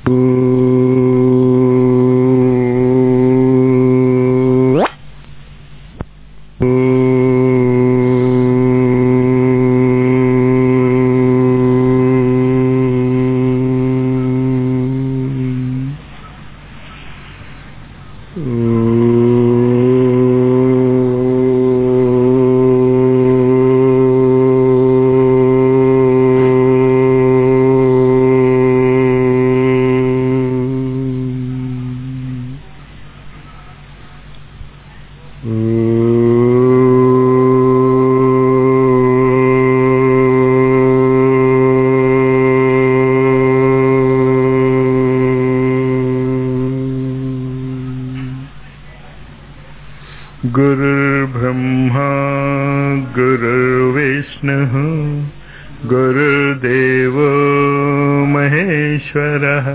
गुरुर्ब्रह्मा गुरुर्विष्णुः गुरुर्देवो महेश्वरः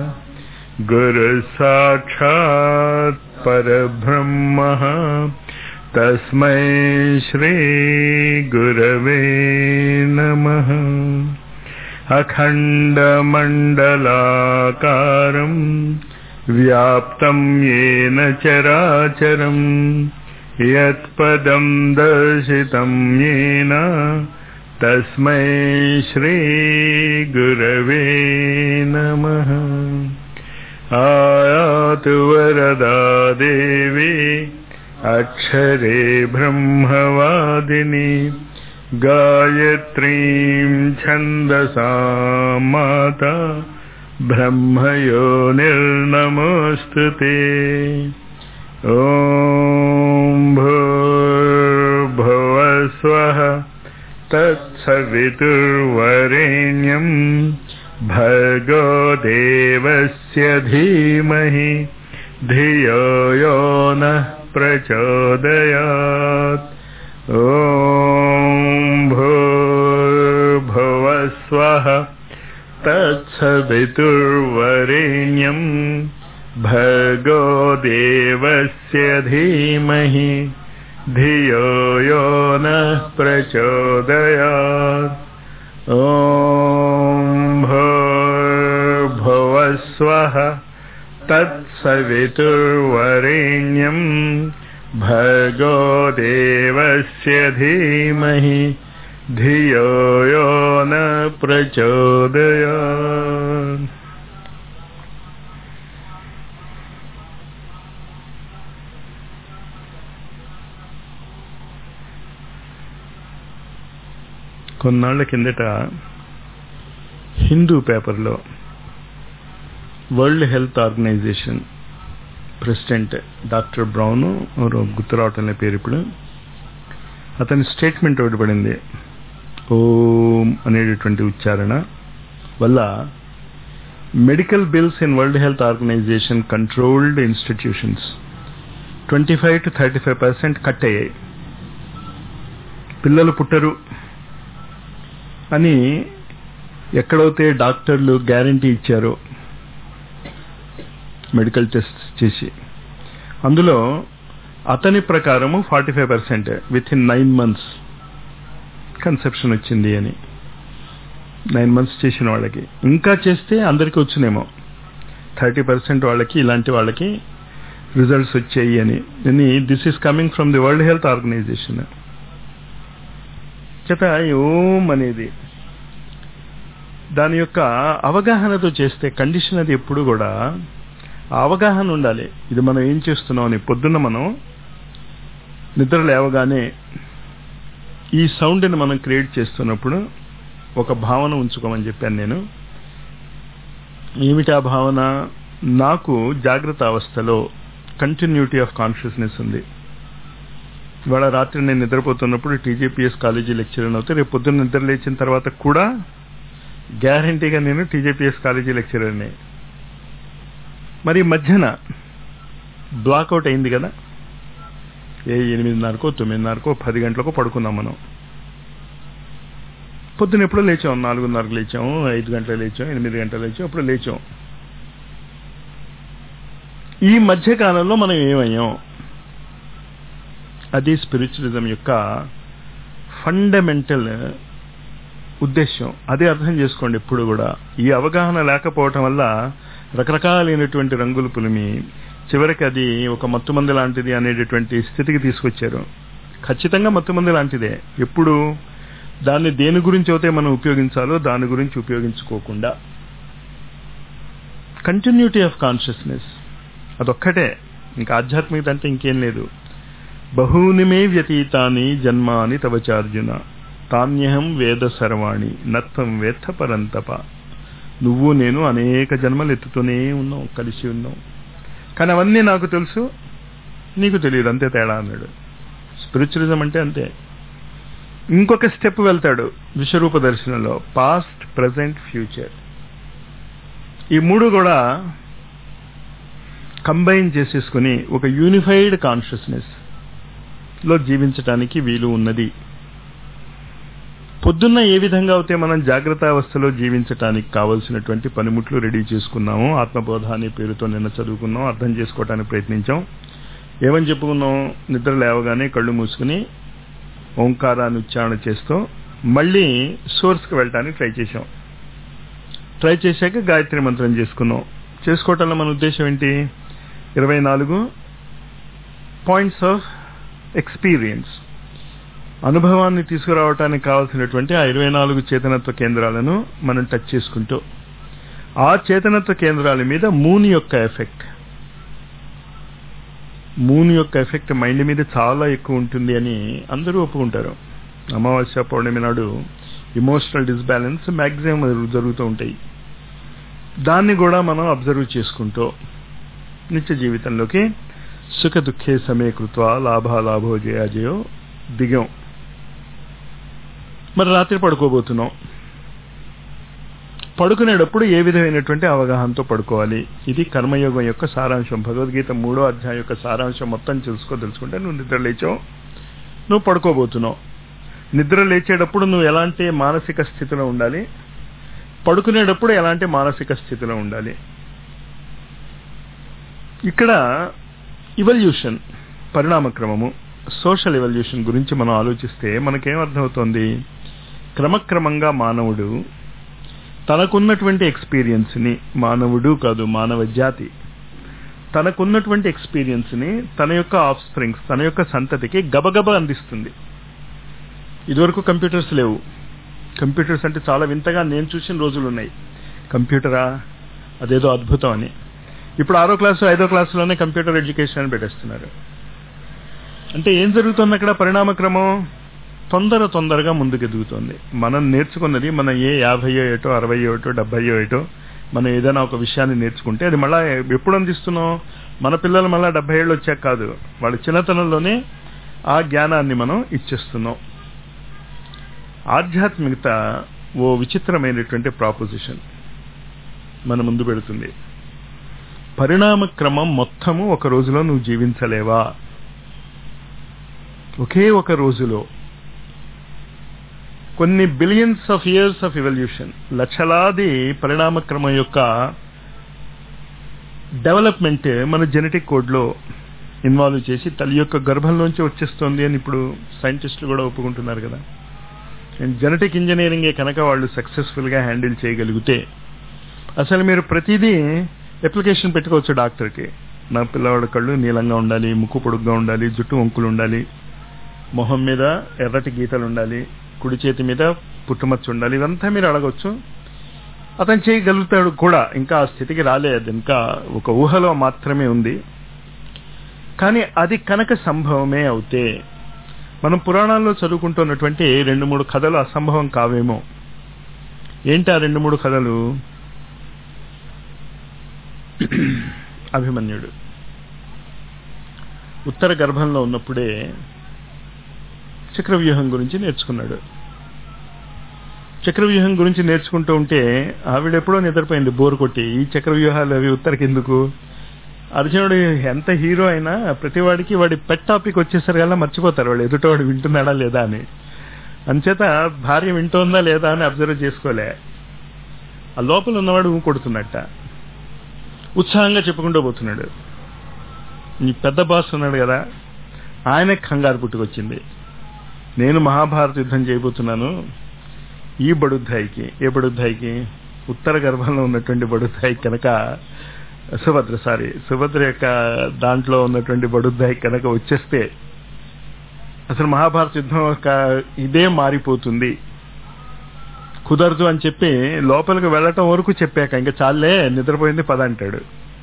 गुरुसाक्षात् परब्रह्मः तस्मै श्रीगुरवे नमः अखण्डमण्डलाकारम् व्याप्तं येन चराचरम् यत्पदं दर्शितं येन तस्मै श्रीगुरवे नमः आयातु वरदा देवी अक्षरे ब्रह्मवादिनी गायत्रीं छन्दसा माता ब्रह्मयोनिर्नमोऽस्तु ते ॐ भूर्भुवस्वः तत्सवितुर्वरेण्यं भर्गो देवस्य धीमहि धियो यो नः प्रचोदयात् ॐ भूर्भुवस्वः तत्सवितुर्वरेण्यम् भर्गो देवस्य धीमहि धियो यो नः प्रचोदयात् ॐ भूर्भुवस्वः तत्सवितुर्वरेण्यम् भर्गो देवस्य धीमहि धियो यो न प्रचोदयात् కొన్నాళ్ల కిందట హిందూ పేపర్లో world health organization president doctor Brown ఎవరో గుర్తు రావటం పేరు ఇప్పుడు అతని స్టేట్మెంట్ ఒకటి పడింది ఓం అనేటటువంటి ఉచ్చారణ వల్ల medical bills in world health organization controlled institutions twenty five to thirty five percent cut అయ్యాయి పిల్లలు పుట్టరు అని ఎక్కడైతే డాక్టర్లు గ్యారంటీ ఇచ్చారో మెడికల్ టెస్ట్ చేసి అందులో అతని ప్రకారము forty five percent within nine months conception వచ్చింది అని నైన్ మంత్స్ చేసిన వాళ్ళకి ఇంకా చేస్తే అందరికీ వచ్చినేమో థర్టీ పర్సెంట్ వాళ్ళకి ఇలాంటి వాళ్ళకి రిజల్ట్స్ వచ్చాయి అని అని this is coming from the world health organization చేత ఓం అనేది దాని యొక్క అవగాహనతో చేస్తే కండిషన్ అది ఎప్పుడు కూడా ఆ అవగాహన ఉండాలి ఇది మనం ఏం చేస్తున్నాం అని పొద్దున్న మనం నిద్ర లేవగానే ఈ సౌండ్ని మనం క్రియేట్ చేస్తున్నప్పుడు ఒక భావన ఉంచుకోమని చెప్పాను నేను ఏమిటి ఆ భావన నాకు జాగ్రత్త అవస్థలో కంటిన్యూటీ ఆఫ్ కాన్షియస్నెస్ ఉంది ఇవాళ రాత్రి నేను నిద్రపోతున్నప్పుడు టీజేపీఎస్ కాలేజీ లెక్చరర్ అవుతే రేపు పొద్దున్న నిద్ర లేచిన తర్వాత కూడా గ్యారంటీగా నేను టీజేపీఎస్ కాలేజీ లెక్చరర్ని మరి మధ్యన బ్లాక్అవుట్ అయింది కదా ఏ ఎనిమిదిన్నరకో తొమ్మిదిన్నరకో పది గంటలకో పడుకున్నాం మనం పొద్దున ఎప్పుడో లేచాం నాలుగున్నరకు లేచాం ఐదు గంటలు లేచాం ఎనిమిది గంటలు లేచాం అప్పుడు లేచాం ఈ మధ్య కాలంలో మనం ఏమయ్యాం అది స్పిరిచువలిజం యొక్క ఫండమెంటల్ ఉద్దేశం అదే అర్థం చేసుకోండి ఎప్పుడు కూడా ఈ అవగాహన లేకపోవటం వల్ల రకరకాలైనటువంటి రంగులు పులిమి చివరికి అది ఒక మత్తుమంది లాంటిది అనేటటువంటి స్థితికి తీసుకొచ్చారు ఖచ్చితంగా మత్తుమంది లాంటిదే ఎప్పుడు దాన్ని దేని గురించి అయితే మనం ఉపయోగించాలో దాని గురించి ఉపయోగించుకోకుండా కంటిన్యూటీ ఆఫ్ కాన్షియస్నెస్ అదొక్కటే ఇంకా ఆధ్యాత్మికత అంటే ఇంకేం లేదు బహూనిమే వ్యతీతాని జన్మాని తవచార్జున తాన్యహం వేద సర్వాణి నత్వం వేత్త పరంతప నువ్వు నేను అనేక జన్మలు ఎత్తుతూనే ఉన్నావు కలిసి ఉన్నావు కానీ అవన్నీ నాకు తెలుసు నీకు తెలియదు అంతే తేడా అన్నాడు స్పిరిచువలిజం అంటే అంతే ఇంకొక స్టెప్ వెళ్తాడు విశ్వరూప దర్శనంలో పాస్ట్ ప్రజెంట్ ఫ్యూచర్ ఈ మూడు కూడా కంబైన్ చేసేసుకుని ఒక యూనిఫైడ్ కాన్షియస్నెస్ లో జీవించటానికి వీలు ఉన్నది పొద్దున్న ఏ విధంగా అయితే మనం జాగ్రత్త అవస్థలో జీవించటానికి కావలసినటువంటి పనిముట్లు రెడీ చేసుకున్నాము ఆత్మబోధ అనే పేరుతో నిన్న చదువుకున్నాం అర్థం చేసుకోవటానికి ప్రయత్నించాం ఏమని చెప్పుకున్నాం నిద్ర లేవగానే కళ్ళు మూసుకుని ఓంకారాన్ని ఉచ్చారణ చేస్తూ మళ్ళీ సోర్స్కి వెళ్ళటానికి ట్రై చేశాం ట్రై చేశాక గాయత్రి మంత్రం చేసుకున్నాం చేసుకోవటంలో మన ఉద్దేశం ఏంటి ఇరవై నాలుగు పాయింట్స్ ఆఫ్ ఎక్స్పీరియన్స్ అనుభవాన్ని తీసుకురావటానికి కావాల్సినటువంటి ఆ ఇరవై నాలుగు చేతనత్వ కేంద్రాలను మనం టచ్ చేసుకుంటూ ఆ చేతనత్వ కేంద్రాల మీద మూన్ యొక్క ఎఫెక్ట్ మూన్ యొక్క ఎఫెక్ట్ మైండ్ మీద చాలా ఎక్కువ ఉంటుంది అని అందరూ ఒప్పుకుంటారు అమావాస్య పౌర్ణమి నాడు ఇమోషనల్ డిస్బ్యాలెన్స్ మ్యాక్సిమం జరుగుతూ ఉంటాయి దాన్ని కూడా మనం అబ్జర్వ్ చేసుకుంటూ నిత్య జీవితంలోకి సుఖ దుఃఖే సమీకృత్వ లాభాలాభో జయాజయో దిగాం మరి రాత్రి పడుకోబోతున్నాం పడుకునేటప్పుడు ఏ విధమైనటువంటి అవగాహనతో పడుకోవాలి ఇది కర్మయోగం యొక్క సారాంశం భగవద్గీత మూడో అధ్యాయం యొక్క సారాంశం మొత్తం తెలుసుకో తెలుసుకుంటే నువ్వు నిద్ర లేచావు నువ్వు పడుకోబోతున్నావు నిద్ర లేచేటప్పుడు నువ్వు ఎలాంటి మానసిక స్థితిలో ఉండాలి పడుకునేటప్పుడు ఎలాంటి మానసిక స్థితిలో ఉండాలి ఇక్కడ ఇవల్యూషన్ పరిణామక్రమము సోషల్ ఎవల్యూషన్ గురించి మనం ఆలోచిస్తే మనకేం అర్థమవుతోంది క్రమక్రమంగా మానవుడు తనకున్నటువంటి ఎక్స్పీరియన్స్ని మానవుడు కాదు మానవ జాతి తనకున్నటువంటి ఎక్స్పీరియన్స్ని తన యొక్క ఆఫ్ స్ప్రింగ్స్ తన యొక్క సంతతికి గబగబ అందిస్తుంది ఇదివరకు కంప్యూటర్స్ లేవు కంప్యూటర్స్ అంటే చాలా వింతగా నేను చూసిన రోజులు ఉన్నాయి కంప్యూటరా అదేదో అద్భుతం అని ఇప్పుడు ఆరో క్లాసు ఐదో క్లాసులోనే కంప్యూటర్ ఎడ్యుకేషన్ అని పెట్టేస్తున్నారు అంటే ఏం జరుగుతుంది అక్కడ పరిణామక్రమం తొందర తొందరగా ముందుకు ఎదుగుతుంది మనం నేర్చుకున్నది మనం ఏ యాభైయో ఏటో అరవయో ఏటో డెబ్బైయో ఏటో మనం ఏదైనా ఒక విషయాన్ని నేర్చుకుంటే అది మళ్ళా ఎప్పుడు అందిస్తున్నాం మన పిల్లలు మళ్ళా డెబ్బై ఏళ్ళు వచ్చాక కాదు వాళ్ళ చిన్నతనంలోనే ఆ జ్ఞానాన్ని మనం ఇచ్చేస్తున్నాం ఆధ్యాత్మికత ఓ విచిత్రమైనటువంటి ప్రాపోజిషన్ మన ముందు పెడుతుంది పరిణామ క్రమం మొత్తము ఒక రోజులో నువ్వు జీవించలేవా ఒకే ఒక రోజులో కొన్ని billions of years of evolution లక్షలాది పరిణామ క్రమం యొక్క డెవలప్మెంట్ మన జెనెటిక్ కోడ్లో ఇన్వాల్వ్ చేసి తల్లి యొక్క గర్భంలోంచి వచ్చేస్తుంది అని ఇప్పుడు సైంటిస్టులు కూడా ఒప్పుకుంటున్నారు కదా జెనెటిక్ ఇంజనీరింగే కనుక వాళ్ళు సక్సెస్ఫుల్గా హ్యాండిల్ చేయగలిగితే అసలు మీరు ప్రతిదీ అప్లికేషన్ పెట్టుకోవచ్చు డాక్టర్కి నా పిల్లవాడి కళ్ళు నీలంగా ఉండాలి ముక్కు పొడుగ్గా ఉండాలి జుట్టు వంకులు ఉండాలి మొహం మీద ఎర్రటి గీతలు ఉండాలి కుడి చేతి మీద పుట్టుమచ్చ ఉండాలి ఇదంతా మీరు అడగొచ్చు అతను చేయగలుగుతాడు కూడా ఇంకా ఆ స్థితికి రాలేదు ఇంకా ఒక ఊహలో మాత్రమే ఉంది కానీ అది కనుక సంభవమే అవుతే మనం పురాణాల్లో చదువుకుంటున్నటువంటి రెండు మూడు కథలు అసంభవం కావేమో ఏంటి ఆ రెండు మూడు కథలు అభిమన్యుడు ఉత్తర గర్భంలో ఉన్నప్పుడే చక్రవ్యూహం గురించి నేర్చుకున్నాడు చక్రవ్యూహం గురించి నేర్చుకుంటూ ఉంటే ఆవిడెప్పుడో నిద్రపోయింది బోరు కొట్టి ఈ చక్రవ్యూహాలు అవి ఉత్తరకి ఎందుకు అర్జునుడు ఎంత హీరో అయినా ప్రతివాడికి వాడి పెట్ టాపిక్ వచ్చేసరికల్లా మర్చిపోతారు వాళ్ళు ఎదుటవాడు వింటున్నాడా లేదా అని అంచేత భార్య వింటోందా లేదా అని అబ్జర్వ్ చేసుకోలే ఆ లోపల ఉన్నవాడు ఊ కొడుతున్నట్ట ఉత్సాహంగా చెప్పుకుంటూ పోతున్నాడు ఈ పెద్ద బాస్ ఉన్నాడు కదా ఆయన కంగారు పుట్టుకొచ్చింది నేను మహాభారత యుద్ధం చేయబోతున్నాను ఈ బడుద్దాయికి ఏ బడుద్దాయికి ఉత్తర గర్భంలో ఉన్నటువంటి బడుద్దాయి కనుక సుభద్ర సారీ సుభద్ర యొక్క దాంట్లో ఉన్నటువంటి బడుద్దాయి కనుక వచ్చేస్తే అసలు మహాభారత యుద్ధం యొక్క ఇదే మారిపోతుంది కుదరదు అని చెప్పి లోపలికి వెళ్ళటం వరకు చెప్పాక ఇంకా చాలే నిద్రపోయింది పద అంటాడు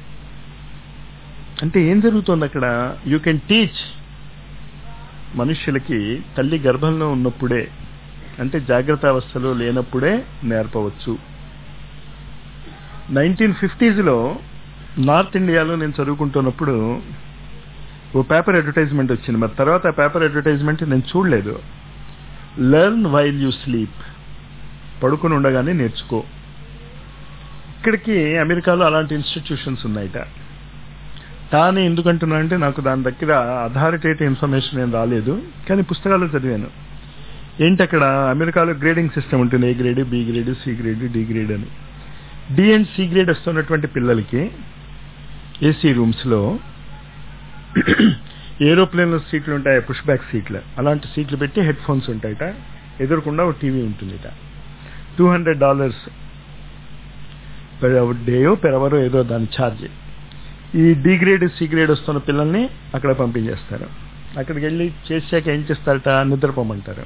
అంటే ఏం జరుగుతుంది అక్కడ యూ కెన్ టీచ్ మనుష్యులకి తల్లి గర్భంలో ఉన్నప్పుడే అంటే జాగ్రత్త అవస్థలో లేనప్పుడే నేర్పవచ్చు నైన్టీన్ ఫిఫ్టీస్లో నార్త్ ఇండియాలో నేను చదువుకుంటున్నప్పుడు ఓ పేపర్ అడ్వర్టైజ్మెంట్ వచ్చింది మరి తర్వాత ఆ పేపర్ అడ్వర్టైజ్మెంట్ నేను చూడలేదు లెర్న్ వైల్ యూ స్లీప్ పడుకుని ఉండగానే నేర్చుకో ఇక్కడికి అమెరికాలో అలాంటి ఇన్స్టిట్యూషన్స్ ఉన్నాయిట తానే ఎందుకంటున్నా అంటే నాకు దాని దగ్గర అథారిటేటివ్ ఇన్ఫర్మేషన్ ఏం రాలేదు కానీ పుస్తకాలు చదివాను ఏంటి అక్కడ అమెరికాలో గ్రేడింగ్ సిస్టమ్ ఉంటుంది A grade B grade C grade D grade అని డి అండ్ సి గ్రేడ్ వస్తున్నటువంటి పిల్లలకి ఏసీ రూమ్స్లో ఏరోప్లేన్లో సీట్లు ఉంటాయి పుష్ బ్యాక్ సీట్లు అలాంటి సీట్లు పెట్టి హెడ్ ఫోన్స్ ఉంటాయిట ఎదురకుండా ఒక టీవీ ఉంటుందిట టూ హండ్రెడ్ డాలర్స్ పెర్ డేయో పెర్ అవరో ఏదో దాని ఛార్జ్ ఈ డి గ్రేడ్ సి గ్రేడ్ వస్తున్న పిల్లల్ని అక్కడ పంపించేస్తారు అక్కడికి వెళ్ళి చేసాక ఏం చేస్తారట నిద్రపోమంటారు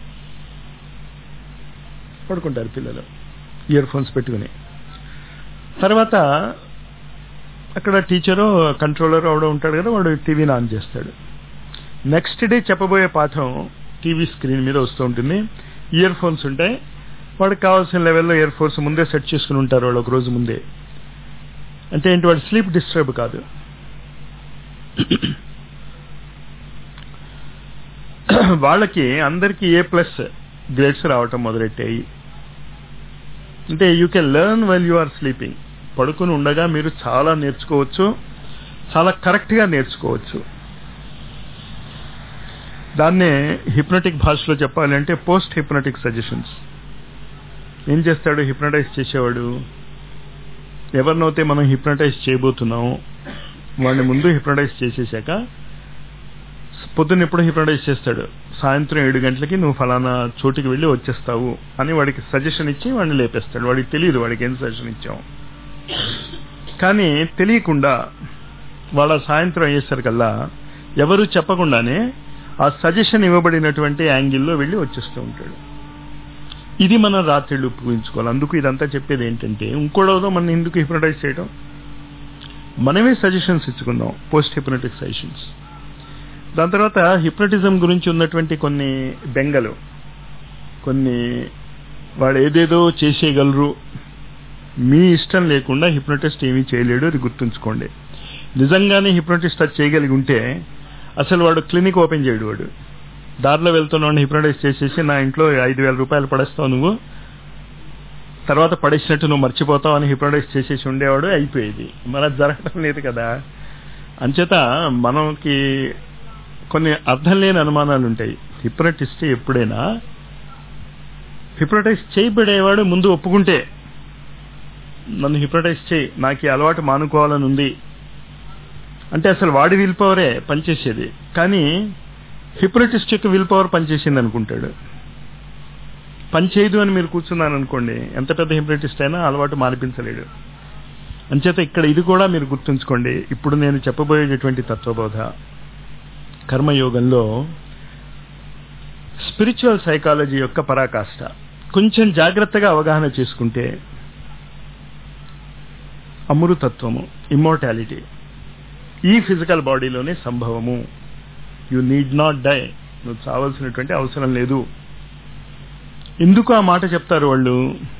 పడుకుంటారు పిల్లలు ఇయర్ ఫోన్స్ పెట్టుకుని తర్వాత అక్కడ టీచరు కంట్రోలర్ అవడం ఉంటాడు కదా వాడు టీవీని ఆన్ చేస్తాడు నెక్స్ట్ డే చెప్పబోయే పాఠం టీవీ స్క్రీన్ మీద వస్తూ ఉంటుంది ఇయర్ ఫోన్స్ ఉంటాయి వాడికి కావాల్సిన లెవెల్లో ఇయర్ ఫోన్స్ ముందే సెట్ చేసుకుని ఉంటారు వాళ్ళు ఒక రోజు ముందే అంటే ఏంటి వాడు స్లీప్ డిస్టర్బ్ కాదు వాళ్ళకి అందరికీ ఏ ప్లస్ గ్రేడ్స్ రావటం మొదలెట్టాయి అంటే you can learn while you are sleeping పడుకుని ఉండగా మీరు చాలా నేర్చుకోవచ్చు చాలా కరెక్ట్గా నేర్చుకోవచ్చు దాన్నే హిప్నటిక్ భాషలో చెప్పాలంటే పోస్ట్ హిప్నటిక్ సజెషన్స్ ఏం చేస్తాడు హిప్నటైజ్ చేసేవాడు ఎవరినైతే మనం హిప్నటైజ్ చేయబోతున్నామో వాడిని ముందు హిప్నటైజ్ చేసేసాక పొద్దున్న ఎప్పుడు హిప్నటైజ్ చేస్తాడు సాయంత్రం ఏడు గంటలకి నువ్వు ఫలానా చోటికి వెళ్ళి వచ్చేస్తావు అని వాడికి సజెషన్ ఇచ్చి వాడిని లేపేస్తాడు వాడికి తెలియదు వాడికి ఏం సజెషన్ ఇచ్చాం కానీ తెలియకుండా వాళ్ళ సాయంత్రం అయ్యేసరికల్లా ఎవరు చెప్పకుండానే ఆ సజెషన్ ఇవ్వబడినటువంటి యాంగిల్లో వెళ్ళి వచ్చేస్తూ ఉంటాడు ఇది మనం రాత్రిళ్ళు ఉపయోగించుకోవాలి అందుకు ఇదంతా చెప్పేది ఏంటంటే ఇంకోడవదో మనం ఎందుకు హిప్నటైజ్ చేయడం మనమే సజెషన్స్ ఇచ్చుకుందాం పోస్ట్ హిప్నటిక్ సజెషన్స్ దాని తర్వాత హిప్నటిజం గురించి ఉన్నటువంటి కొన్ని బెంగలు కొన్ని వాడు ఏదేదో చేసేయగలరు మీ ఇష్టం లేకుండా హిప్నటిస్ట్ ఏమీ చేయలేడు అది గుర్తుంచుకోండి నిజంగానే హిప్నటిస్ట్ అది చేయగలిగి ఉంటే అసలు వాడు క్లినిక్ ఓపెన్ చేయడు వాడు దారిలో వెళ్తున్నాడు హిప్నటైజ్ చేసేసి నా ఇంట్లో ఐదు వేల రూపాయలు పడేస్తావు నువ్వు తర్వాత పడేసినట్టు నువ్వు మర్చిపోతావు అని హిప్నటైజ్ చేసేసి ఉండేవాడు అయిపోయేది మరి అది జరగడం లేదు కదా అంచేత మనకి కొన్ని అర్థం లేని అనుమానాలు ఉంటాయి హిప్నటిస్ట్ ఎప్పుడైనా హిప్నటైజ్ చేయబడేవాడు ముందు ఒప్పుకుంటే నన్ను హిప్నటైజ్ చేయి నాకు ఈ అలవాటు మానుకోవాలని ఉంది అంటే అసలు వాడి విల్ పవరే పనిచేసేది కానీ హిప్నటిస్ట్ యొక్క విల్ పవర్ పనిచేసింది అనుకుంటాడు పని చేయదు అని మీరు కూర్చున్నాను అనుకోండి ఎంత పెద్ద హిప్నటిస్ట్ అయినా అలవాటు మానిపించలేడు అంచేత ఇక్కడ ఇది కూడా మీరు గుర్తుంచుకోండి ఇప్పుడు నేను చెప్పబోయేటటువంటి తత్వబోధ కర్మయోగంలో స్పిరిచువల్ సైకాలజీ యొక్క పరాకాష్ట కొంచెం జాగ్రత్తగా అవగాహన చేసుకుంటే అమృతత్వము ఇమ్మోర్టాలిటీ ఈ ఫిజికల్ బాడీలోనే సంభవము యు నీడ్ నాట్ డై నువ్వు చావాల్సినటువంటి అవసరం లేదు ఎందుకు ఆ మాట చెప్తారు వాళ్ళు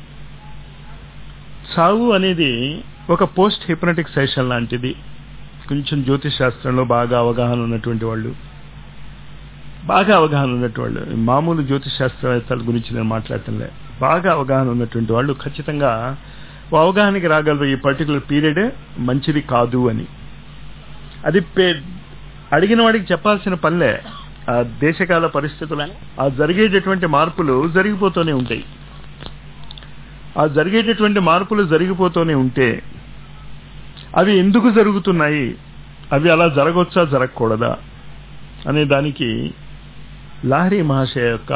చావు అనేది ఒక పోస్ట్ హిప్నటిక్ సెషన్ లాంటిది కొంచెం జ్యోతిష్ శాస్త్రంలో బాగా అవగాహన ఉన్నటువంటి వాళ్ళు బాగా అవగాహన ఉన్నటువంటి వాళ్ళు మామూలు జ్యోతిష్ శాస్త్రవేత్తల గురించి నేను మాట్లాడటంలే బాగా అవగాహన ఉన్నటువంటి వాళ్ళు ఖచ్చితంగా అవగాహనకి రాగలరు ఈ పర్టికులర్ పీరియడ్ మంచిది కాదు అని అది అడిగిన వాడికి చెప్పాల్సిన పనిలే ఆ దేశకాల పరిస్థితులు ఆ జరిగేటటువంటి మార్పులు జరిగిపోతూనే ఉంటాయి ఆ జరిగేటటువంటి మార్పులు జరిగిపోతూనే ఉంటే అవి ఎందుకు జరుగుతున్నాయి అవి అలా జరగవచ్చా జరగకూడదా అనే దానికి లాహరి మహాశయ యొక్క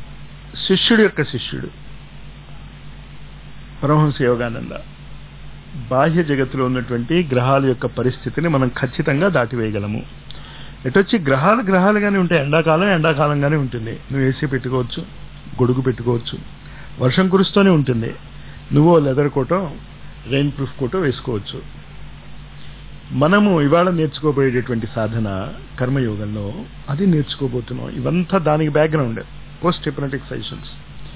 శిష్యుడు యొక్క శిష్యుడు పరమహంస యోగానంద బాహ్య జగత్తులో ఉన్నటువంటి గ్రహాల యొక్క పరిస్థితిని మనం ఖచ్చితంగా దాటివేయగలము ఎటొచ్చి గ్రహాలు గ్రహాలుగానే ఉంటాయి ఎండాకాలం ఎండాకాలంగానే ఉంటుంది నువ్వు ఏసీ పెట్టుకోవచ్చు గొడుగు పెట్టుకోవచ్చు వర్షం కురుస్తూనే ఉంటుంది నువ్వు లెదర్ కోటో రెయిన్ ప్రూఫ్ కోటో వేసుకోవచ్చు మనము ఇవాళ నేర్చుకోబోయేటటువంటి సాధన కర్మయోగంలో అది నేర్చుకోబోతున్నాం ఇవంతా దానికి బ్యాక్గ్రౌండ్ పోస్ట్ హిప్నటిక్ సజెషన్స్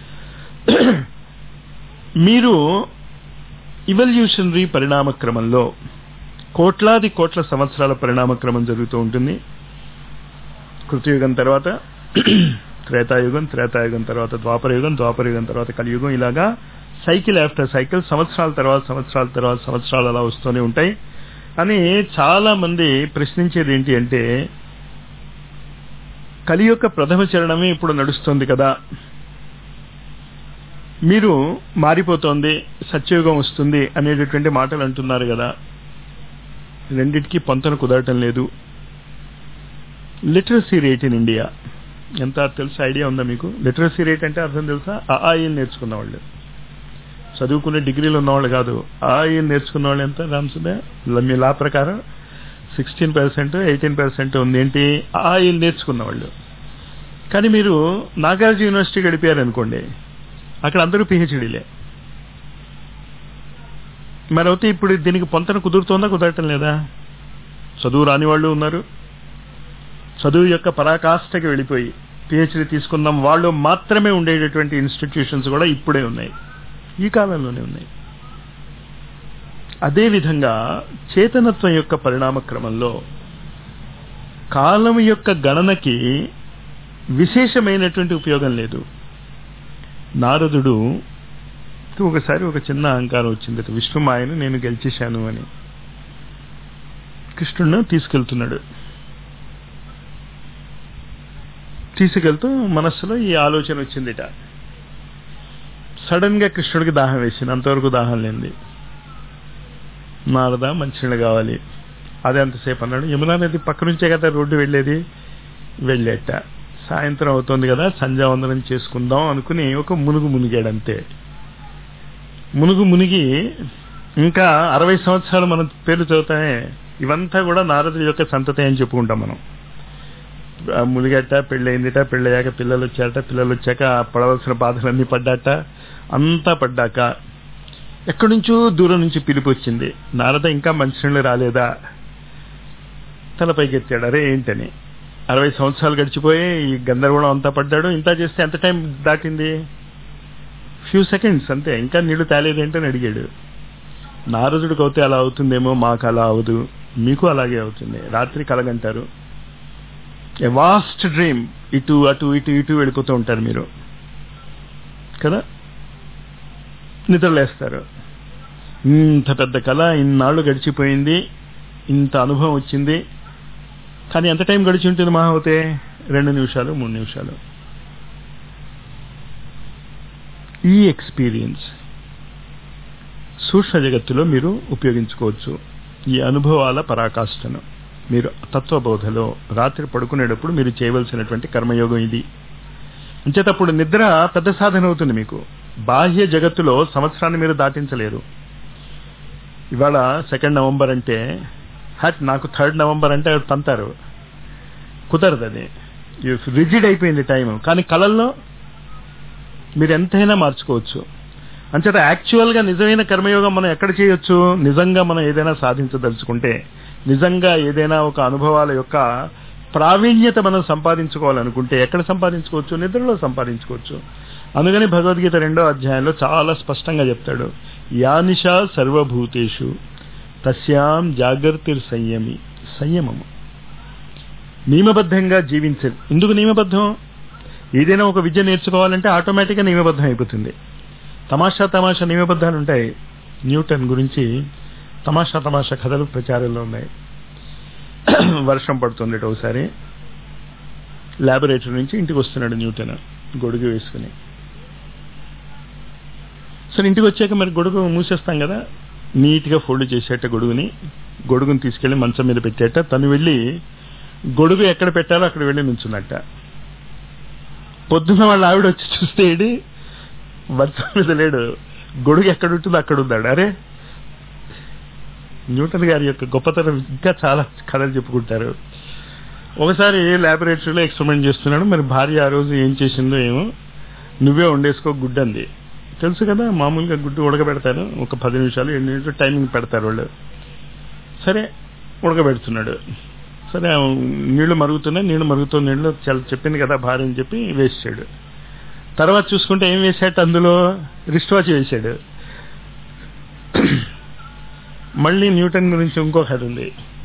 మీరు ఇవల్యూషనరీ పరిణామ క్రమంలో కోట్లాది కోట్ల సంవత్సరాల పరిణామ క్రమం జరుగుతూ ఉంటుంది కృతయుగం తర్వాత త్రేతాయుగం త్రేతాయుగం తర్వాత ద్వాపరయుగం ద్వాపరయుగం తర్వాత కలియుగం ఇలాగా సైకిల్ ఆఫ్టర్ సైకిల్ సంవత్సరాల తర్వాత సంవత్సరాల తర్వాత సంవత్సరాలు అలా వస్తూనే ఉంటాయి అని చాలా మంది ప్రశ్నించేది ఏంటి అంటే కలి యొక్క ప్రథమ చరణమే ఇప్పుడు నడుస్తుంది కదా మీరు మారిపోతోంది సత్యయుగం వస్తుంది అనేటటువంటి మాటలు అంటున్నారు కదా రెండిటికి పొంతన కుదరటం లేదు లిటరసీ రేట్ ఇన్ ఇండియా ఎంత తెలుసు ఐడియా ఉందా మీకు లిటరసీ రేట్ అంటే అర్థం తెలుసా ఆయిల్ నేర్చుకున్న వాళ్ళు చదువుకునే డిగ్రీలు ఉన్నవాళ్ళు కాదు ఆయిల్ నేర్చుకున్న వాళ్ళు ఎంత రామ్సుదే మీ లా ప్రకారం సిక్స్టీన్ పర్సెంట్ ఎయిటీన్ పర్సెంట్ ఉంది ఏంటి ఆయిల్ నేర్చుకున్న వాళ్ళు కానీ మీరు నాగార్జున యూనివర్సిటీ గడిపారు అనుకోండి అక్కడ అందరూ పిహెచ్డీలే మరి అయితే ఇప్పుడు దీనికి పొంతన కుదురుతోందా కుదరటం లేదా చదువు రాని వాళ్ళు ఉన్నారు చదువు యొక్క పరాకాష్ఠకి వెళ్ళిపోయి పిహెచ్డీ తీసుకుందాం వాళ్ళు మాత్రమే ఉండేటటువంటి ఇన్స్టిట్యూషన్స్ కూడా ఇప్పుడే ఉన్నాయి ఈ కాలంలోనే ఉన్నాయి అదేవిధంగా చేతనత్వం యొక్క పరిణామ క్రమంలో కాలం యొక్క గణనకి విశేషమైనటువంటి ఉపయోగం లేదు నారదుడు ఒకసారి ఒక చిన్న అహంకారం వచ్చింది విష్ణుమాయను నేను గెలిచేశాను అని కృష్ణుడిని తీసుకెళ్తున్నాడు తీసుకెళ్తూ మనస్సులో ఈ ఆలోచన వచ్చిందిట సడన్ గా కృష్ణుడికి దాహం వేసింది అంతవరకు దాహం లేనిది నారద మంచినీళ్ళు కావాలి అదే అంతసేపు అన్నాడు యమునా నది పక్క నుంచే కదా రోడ్డు వెళ్ళేది వెళ్ళేట సాయంత్రం అవుతుంది కదా సంధ్యావందనం చేసుకుందాం అనుకుని ఒక మునుగు మునిగాడంతే మునుగు మునిగి ఇంకా అరవై సంవత్సరాలు మనం పేర్లు చదువుతామే ఇవంతా కూడా నారదుడి యొక్క సంతతి అని చెప్పుకుంటాం మనం మునిగట పెళ్ళయిందిట పెళ్ళయ్యాక పిల్లలు వచ్చారట పిల్లలు వచ్చాక పడవలసిన బాధలన్నీ పడ్డాట అంతా పడ్డాక ఎక్కడి నుంచో దూరం నుంచి పిలిపి వచ్చింది నారద ఇంకా మంచినీళ్ళు రాలేదా తలపైకి ఎత్తాడు అరే ఏంటని అరవై సంవత్సరాలు గడిచిపోయి ఈ గందరగోళం అంతా పడ్డాడు ఇంత చేస్తే ఎంత టైం దాటింది ఫ్యూ సెకండ్స్ అంతే ఇంకా నీళ్లు తేలేదేంటని అడిగాడు నారదుడికి అవుతే అలా అవుతుందేమో మాకు అలా అవదు మీకు అలాగే అవుతుంది రాత్రి కలగంటారు ఏ వాస్ట్ డ్రీమ్ ఇటు అటు ఇటు ఇటు వెళ్ళిపోతూ ఉంటారు మీరు కదా నిద్రలేస్తారు ఇంత పెద్ద కళ ఇన్నాళ్ళు గడిచిపోయింది ఇంత అనుభవం వచ్చింది కానీ ఎంత టైం గడిచి ఉంటుంది మహా అవుతే రెండు నిమిషాలు మూడు నిమిషాలు ఈ ఎక్స్పీరియన్స్ సూక్ష్మ జగత్తులో మీరు ఉపయోగించుకోవచ్చు ఈ అనుభవాల పరాకాష్ఠను మీరు తత్వబోధలో రాత్రి పడుకునేటప్పుడు మీరు చేయవలసినటువంటి కర్మయోగం ఇది అంచేటప్పుడు నిద్ర పెద్ద సాధన అవుతుంది మీకు బాహ్య జగత్తులో సంవత్సరాన్ని మీరు దాటించలేరు ఇవాళ సెకండ్ నవంబర్ అంటే హట్ నాకు థర్డ్ నవంబర్ అంటే తంతారు కుదరదు అది రిజిడ్ అయిపోయింది టైం కానీ కళల్లో మీరు ఎంతైనా మార్చుకోవచ్చు అంచేత యాక్చువల్గా నిజమైన కర్మయోగం మనం ఎక్కడ చేయొచ్చు నిజంగా మనం ఏదైనా సాధించదలుచుకుంటే నిజంగా ఏదైనా ఒక అనుభవాల యొక్క ప్రావీణ్యత మనం సంపాదించుకోవాలనుకుంటే ఎక్కడ సంపాదించుకోవచ్చు నిద్రలో సంపాదించుకోవచ్చు అందుకని భగవద్గీత రెండో అధ్యాయంలో చాలా స్పష్టంగా చెప్తాడు యానిషా సర్వభూతేషు తస్యాం జాగ్రత్తిర్ సంయమి సంయమము నియమబద్ధంగా జీవించదు ఎందుకు నియమబద్ధం ఏదైనా ఒక విద్య నేర్చుకోవాలంటే ఆటోమేటిక్గా నియమబద్ధం అయిపోతుంది తమాషా తమాషా నియమబద్ధాలు ఉంటాయి న్యూటన్ గురించి తమాషా తమాషా కథలు ప్రచారంలో ఉన్నాయి వర్షం పడుతుంది ఒకసారి ల్యాబొరేటరీ నుంచి ఇంటికి వస్తున్నాడు న్యూటన్ గొడుగు వేసుకుని సరే ఇంటికి వచ్చాక మరి గొడుగు మూసేస్తాం కదా నీట్గా ఫోల్డ్ చేసేట గొడుగుని గొడుగుని తీసుకెళ్లి మంచం మీద పెట్టేట తను వెళ్ళి గొడుగు ఎక్కడ పెట్టాలో అక్కడ వెళ్ళి నుంచున్నట్ట పొద్దున్న వాళ్ళ ఆవిడ వచ్చి చూస్తే ఏడి మంచం మీద లేడు గొడుగు ఎక్కడ ఉంటుందో అక్కడ ఉన్నాడు అరే న్యూటన్ గారి యొక్క గొప్పతనం ఇంకా చాలా కథలు చెప్పుకుంటారు ఒకసారి ల్యాబొరేటరీలో ఎక్స్పెరిమెంట్ చేస్తున్నాడు మరి భార్య ఆ రోజు ఏం చేసిందో ఏమో నువ్వే వండేసుకో గుడ్డు అంది తెలుసు కదా మామూలుగా గుడ్డు ఉడకబెడతారు ఒక పది నిమిషాలు ఎన్ని నిమిషాలు టైమింగ్ పెడతారు వాళ్ళు సరే ఉడకబెడుతున్నాడు సరే ఆ నీళ్లు మరుగుతున్నాయి నీళ్లు మరుగుతూ నీళ్లు చాలా చెప్పింది కదా భార్య అని చెప్పి వేసాడు తర్వాత చూసుకుంటే ఏం వేసాడు అందులో రిస్ట్ వాచ్ వేసాడు మళ్ళీ న్యూటన్ గురించి ఇంకో కథ ఉంది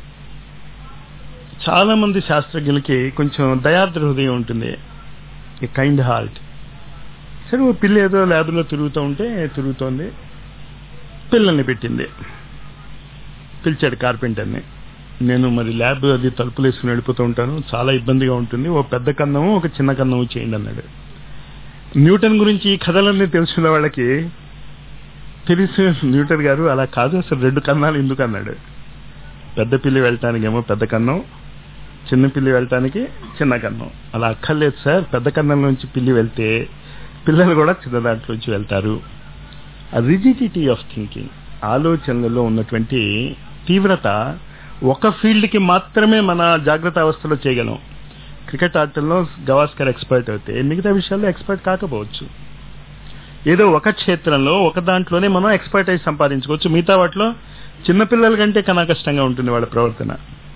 చాలా మంది శాస్త్రజ్ఞులకి కొంచెం దయాద్ర హృదయం ఉంటుంది ఈ కైండ్ హార్ట్ సరే ఓ పిల్ల ఏదో ల్యాబ్లో తిరుగుతూ ఉంటే తిరుగుతోంది పిల్లల్ని పెట్టింది పిలిచాడు కార్పెంటర్ని నేను మరి ల్యాబ్ అది తలుపులు వేసుకుని వెళ్ళిపోతూ ఉంటాను చాలా ఇబ్బందిగా ఉంటుంది ఓ పెద్ద కన్నము ఒక చిన్న కన్నము చేయండి అన్నాడు న్యూటన్ గురించి ఈ కథలన్నీ తెలుసుకున్న వాళ్ళకి తెలుసు న్యూటన్ గారు అలా కాదు అసలు రెండు కన్నాలు ఎందుకు అన్నాడు పెద్ద పిల్లి వెళ్ళటానికేమో పెద్ద కన్నం చిన్న పిల్లి వెళ్ళటానికి చిన్న కన్నం అలా అక్కర్లేదు సార్ పెద్ద కన్నం నుంచి పిల్లి వెళ్తే పిల్లలు కూడా చిన్న దాంట్లోంచి వెళ్తారు ఆ రిజిడిటీ ఆఫ్ థింకింగ్ ఆలోచనలలో ఉన్నటువంటి తీవ్రత ఒక ఫీల్డ్కి మాత్రమే మన జాగ్రత్త అవస్థలో చేయగలం క్రికెట్ ఆటల్లో గవాస్కర్ ఎక్స్పర్ట్ అయితే మిగతా విషయాల్లో ఎక్స్పర్ట్ కాకపోవచ్చు ఏదో ఒక క్షేత్రంలో ఒక దాంట్లోనే మనం ఎక్స్పర్టైజ్ సంపాదించుకోవచ్చు మిగతా వాటిలో చిన్నపిల్లల కంటే కన్నా కష్టంగా ఉంటుంది వాళ్ళ ప్రవర్తన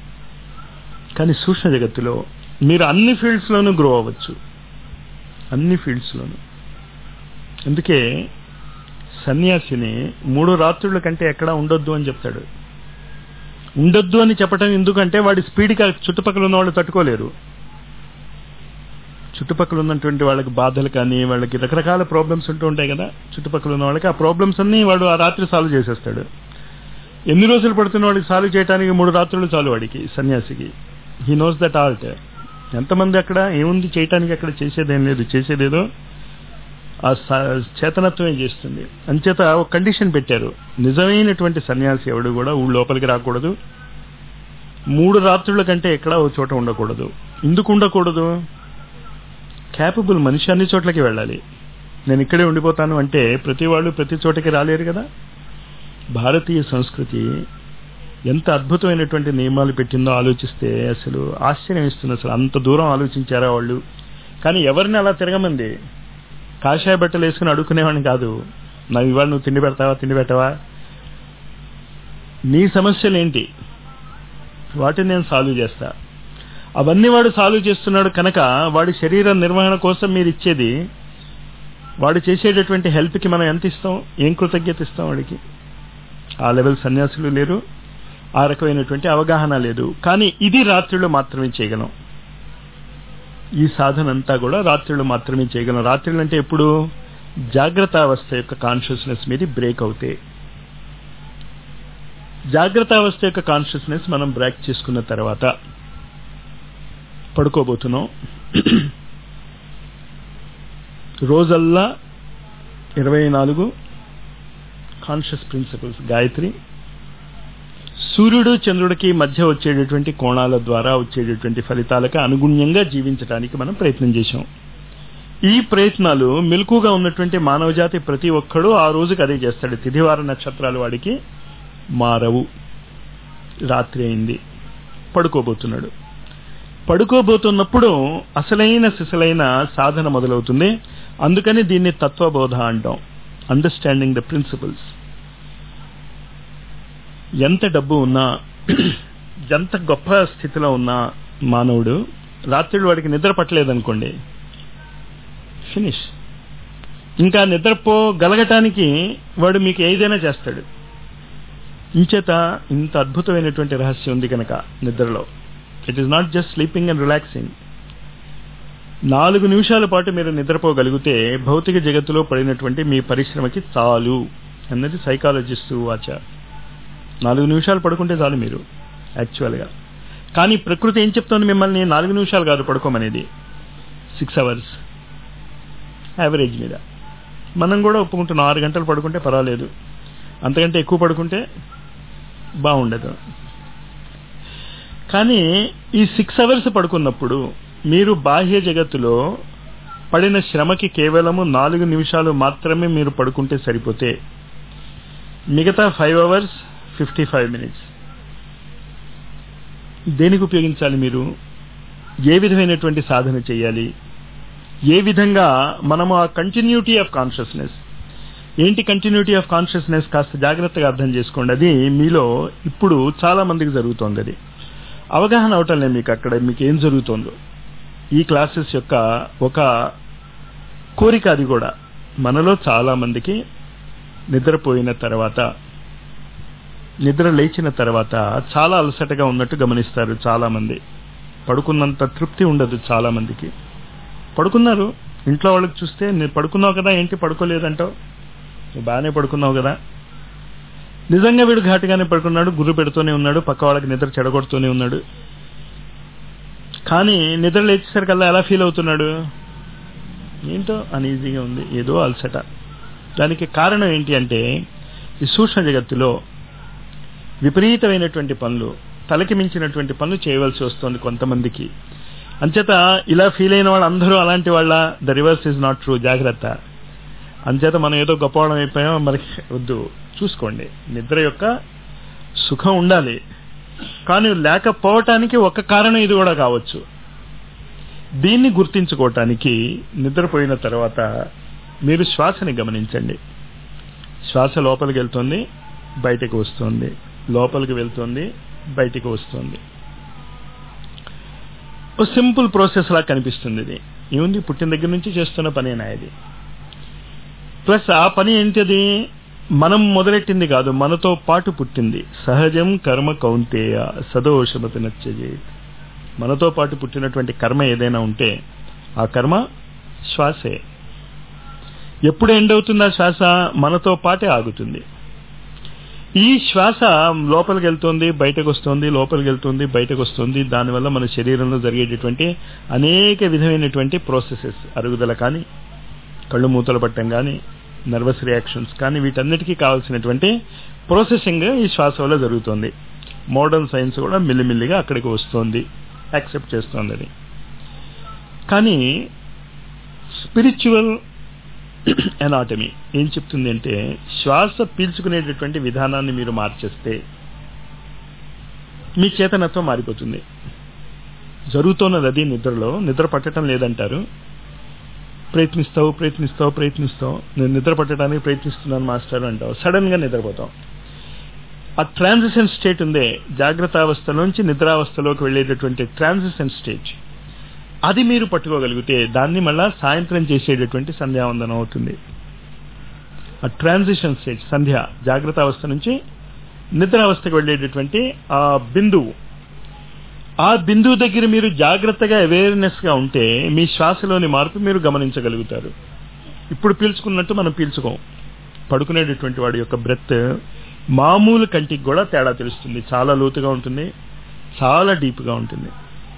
కానీ సూక్ష్మ జగత్తులో మీరు అన్ని ఫీల్డ్స్లోనూ గ్రో అవ్వచ్చు అన్ని ఫీల్డ్స్లోనూ అందుకే సన్యాసిని మూడు రాత్రుల కంటే ఎక్కడా ఉండొద్దు అని చెప్తాడు ఉండొద్దు అని చెప్పడం ఎందుకంటే వాడి స్పీడ్కి చుట్టుపక్కల ఉన్న వాళ్ళు తట్టుకోలేరు చుట్టుపక్కల ఉన్నటువంటి వాళ్ళకి బాధలు కానీ వాళ్ళకి రకరకాల ప్రాబ్లమ్స్ ఉంటూ ఉంటాయి కదా చుట్టుపక్కల ఉన్న వాళ్ళకి ఆ ప్రాబ్లమ్స్ అన్ని వాడు ఆ రాత్రి సాల్వ్ చేసేస్తాడు ఎన్ని రోజులు పడుతున్న వాడికి సాల్వ్ చేయడానికి మూడు రాత్రులు చాలు వాడికి సన్యాసికి హీ నోస్ దట్ ఆల్ట్ ఎంతమంది అక్కడ ఏముంది చేయటానికి అక్కడ చేసేదేం లేదు చేసేదేదో ఆ చేతనత్వమే చేస్తుంది అంచేత ఒక కండిషన్ పెట్టారు నిజమైనటువంటి సన్యాసి ఎవడు కూడా ఊళ్ళో లోపలికి రాకూడదు మూడు రాత్రుల కంటే ఎక్కడ ఓ చోట ఉండకూడదు ఎందుకు ఉండకూడదు క్యాపబుల్ మనిషి అన్ని చోట్లకి వెళ్ళాలి నేను ఇక్కడే ఉండిపోతాను అంటే ప్రతి వాళ్ళు ప్రతి చోటకి రాలేరు కదా భారతీయ సంస్కృతి ఎంత అద్భుతమైనటువంటి నియమాలు పెట్టిందో ఆలోచిస్తే అసలు ఆశ్చర్యం ఇస్తుంది అసలు అంత దూరం ఆలోచించారా వాళ్ళు కానీ ఎవరిని అలా తిరగమంది కాషాయ బట్టలు వేసుకుని అడుక్కునేవాడిని కాదు నాకు ఇవాళ నువ్వు తిండి పెడతావా తిండి పెట్టవా నీ సమస్యలు ఏంటి వాటిని నేను సాల్వ్ చేస్తా అవన్నీ వాడు సాల్వ్ చేస్తున్నాడు కనుక వాడి శరీర నిర్వహణ కోసం మీరు ఇచ్చేది వాడు చేసేటటువంటి హెల్ప్కి మనం ఎంత ఇస్తాం ఏం కృతజ్ఞత ఇస్తాం వాడికి ఆ లెవెల్ సన్యాసులు లేరు ఆ రకమైనటువంటి అవగాహన లేదు కానీ ఇది రాత్రిలో మాత్రమే చేయగలం ఈ సాధన అంతా కూడా రాత్రిలో మాత్రమే చేయగలం రాత్రిలు అంటే ఎప్పుడు జాగ్రత్త అవస్థ యొక్క కాన్షియస్నెస్ మీద బ్రేక్ అవుతాయి జాగ్రత్త అవస్థ యొక్క కాన్షియస్నెస్ మనం బ్రేక్ చేసుకున్న తర్వాత పడుకోబోతున్నాం రోజల్లా ఇరవై నాలుగు కాన్షియస్ ప్రిన్సిపల్స్ గాయత్రి సూర్యుడు చంద్రుడికి మధ్య వచ్చేటటువంటి కోణాల ద్వారా వచ్చేటటువంటి ఫలితాలకు అనుగుణ్యంగా జీవించడానికి మనం ప్రయత్నం చేశాం ఈ ప్రయత్నాలు మెలకుగా ఉన్నటువంటి మానవజాతి ప్రతి ఒక్కడూ ఆ రోజుకి అదే చేస్తాడు తిథివార నక్షత్రాలు వాడికి మారవు రాత్రి అయింది పడుకోబోతున్నాడు పడుకోబోతున్నప్పుడు అసలైన సిసలైన సాధన మొదలవుతుంది అందుకని దీన్ని తత్వబోధ అంటాం అండర్స్టాండింగ్ ద ప్రిన్సిపల్స్ ఎంత డబ్బు ఉన్నా ఎంత గొప్ప స్థితిలో ఉన్నా మానవుడు రాత్రులు వాడికి నిద్ర పట్టలేదనుకోండి ఫినిష్ ఇంకా నిద్రపోగలగటానికి వాడు మీకు ఏదైనా చేస్తాడు ఇంచేత ఇంత అద్భుతమైనటువంటి రహస్యం ఉంది కనుక నిద్రలో it is not just sleeping and relaxing నాలుగు నిమిషాల పాటు మీరు నిద్రపోగలిగితే భౌతిక జగత్తులో పడినటువంటి మీ పరిశ్రమకి చాలు అన్నది సైకాలజిస్ట్ వాచ నాలుగు నిమిషాలు పడుకుంటే చాలు మీరు యాక్చువల్గా కానీ ప్రకృతి ఏం చెప్తోంది మిమ్మల్ని నాలుగు నిమిషాలు కాదు పడుకోమనేది సిక్స్ అవర్స్ యావరేజ్ మీద మనం కూడా ఒప్పుకుంటున్నాం ఆరు గంటలు పడుకుంటే పర్వాలేదు అంతకంటే ఎక్కువ పడుకుంటే బాగుండదు కానీ ఈ సిక్స్ అవర్స్ పడుకున్నప్పుడు మీరు బాహ్య జగత్తులో పడిన శ్రమకి కేవలము నాలుగు నిమిషాలు మాత్రమే మీరు పడుకుంటే సరిపోతే మిగతా five hours fifty five minutes దేనికి ఉపయోగించాలి మీరు ఏ విధమైనటువంటి సాధన చేయాలి ఏ విధంగా మనము ఆ కంటిన్యూటీ ఆఫ్ కాన్షియస్నెస్ ఏంటి కంటిన్యూటీ ఆఫ్ కాన్షియస్నెస్ కాస్త జాగ్రత్తగా అర్థం చేసుకోండి అది మీలో ఇప్పుడు చాలా మందికి జరుగుతోంది అది అవగాహన అవటం లేదు మీకు అక్కడ మీకు ఏం జరుగుతుందో ఈ క్లాసెస్ యొక్క ఒక కోరిక అది కూడా మనలో చాలా మందికి నిద్రపోయిన తర్వాత నిద్ర లేచిన తర్వాత చాలా అలసటగా ఉన్నట్టు గమనిస్తారు చాలా మంది పడుకున్నంత తృప్తి ఉండదు చాలా మందికి పడుకున్నారు ఇంట్లో వాళ్ళకి చూస్తే నేను పడుకున్నావు కదా ఏంటి పడుకోలేదంటావు నువ్వు బాగానే పడుకున్నావు కదా నిజంగా వీడు ఘాటుగానే పడుకున్నాడు గుర్రు పెడుతూనే ఉన్నాడు పక్క వాళ్ళకి నిద్ర చెడగొడుతూనే ఉన్నాడు కానీ నిద్ర లేచేసరికల్లా ఎలా ఫీల్ అవుతున్నాడు ఏంటో అనీజీగా ఉంది ఏదో అలసట దానికి కారణం ఏంటి అంటే ఈ సూక్ష్మ జగత్తులో విపరీతమైనటువంటి పనులు తలకి మించినటువంటి పనులు చేయవలసి వస్తుంది కొంతమందికి అంచేత ఇలా ఫీల్ అయిన వాళ్ళు అందరూ అలాంటి వాళ్ళ the reverse is not true జాగ్రత్త అంచేత మనం ఏదో గొప్పవాళ్ళం అయిపోయాం మనకి వద్దు చూసుకోండి నిద్ర యొక్క సుఖం ఉండాలి కానీ లేకపోవటానికి ఒక కారణం ఇది కూడా కావచ్చు దీన్ని గుర్తించుకోవటానికి నిద్రపోయిన తర్వాత మీరు శ్వాసని గమనించండి శ్వాస లోపలికి వెళ్తుంది బయటకు వస్తుంది లోపలికి వెళ్తుంది బయటికి వస్తుంది ఓ సింపుల్ ప్రాసెస్ లా కనిపిస్తుంది ఇది ఏముంది పుట్టిన దగ్గర నుంచి చేస్తున్న పనేనా ఇది ప్లస్ ఆ పని ఏంటిది మనం మొదలెట్టింది కాదు మనతో పాటు పుట్టింది సహజం కర్మ కౌంతేయ సదోషమతి నచ్చజే మనతో పాటు పుట్టినటువంటి కర్మ ఏదైనా ఉంటే ఆ కర్మ శ్వాసే ఎప్పుడు ఎండ్ అవుతుంది ఆ శ్వాస మనతో పాటే ఆగుతుంది ఈ శ్వాస లోపలికి వెళ్తుంది బయటకు వస్తుంది లోపలికి వెళ్తుంది బయటకు వస్తుంది దానివల్ల మన శరీరంలో జరిగేటటువంటి అనేక విధమైనటువంటి ప్రాసెసెస్ అరుగుదల కానీ కళ్ళు మూతలు పట్టడం కానీ నర్వస్ రియాక్షన్స్ కానీ వీటన్నిటికీ కావాల్సినటువంటి ప్రాసెసింగ్ ఈ శ్వాస వల్ల జరుగుతుంది మోడర్న్ సైన్స్ కూడా మిల్లిమిల్లిగా అక్కడికి వస్తుంది యాక్సెప్ట్ చేస్తుంది అది కానీ స్పిరిచువల్ ఎనాటమీ ఏం చెప్తుంది అంటే శ్వాస పీల్చుకునేటటువంటి విధానాన్ని మీరు మార్చేస్తే మీ చేతనత్వం మారిపోతుంది జరుగుతున్నది అది నిద్రలో నిద్ర పట్టడం లేదంటారు ప్రయత్నిస్తావు ప్రయత్నిస్తావు ప్రయత్నిస్తావు నేను నిద్ర పట్టడానికి ప్రయత్నిస్తున్నాను మాస్టర్ అంటావు సడన్ గా నిద్రపోతావు ఆ ట్రాన్సిషన్ స్టేట్ ఉందే జాగ్రత్త అవస్థ నుంచి నిద్రావస్థలోకి వెళ్ళేటటువంటి ట్రాన్సిషన్ స్టేజ్ అది మీరు పట్టుకోగలిగితే దాన్ని మళ్ళా సాయంత్రం చేసేటటువంటి సంధ్యావందనం అవుతుంది ఆ ట్రాన్సిషన్ స్టేజ్ సంధ్య జాగ్రత్త అవస్థ నుంచి నిద్రావస్థకు వెళ్ళేటటువంటి ఆ బిందువు ఆ బిందువు దగ్గర మీరు జాగ్రత్తగా అవేర్నెస్ గా ఉంటే మీ శ్వాసలోని మార్పు మీరు గమనించగలుగుతారు ఇప్పుడు పీల్చుకున్నట్టు మనం పీల్చుకోం పడుకునేటటువంటి వాడి యొక్క బ్రెత్ మామూలు కంటికి కూడా తేడా తెలుస్తుంది చాలా లోతుగా ఉంటుంది చాలా డీప్గా ఉంటుంది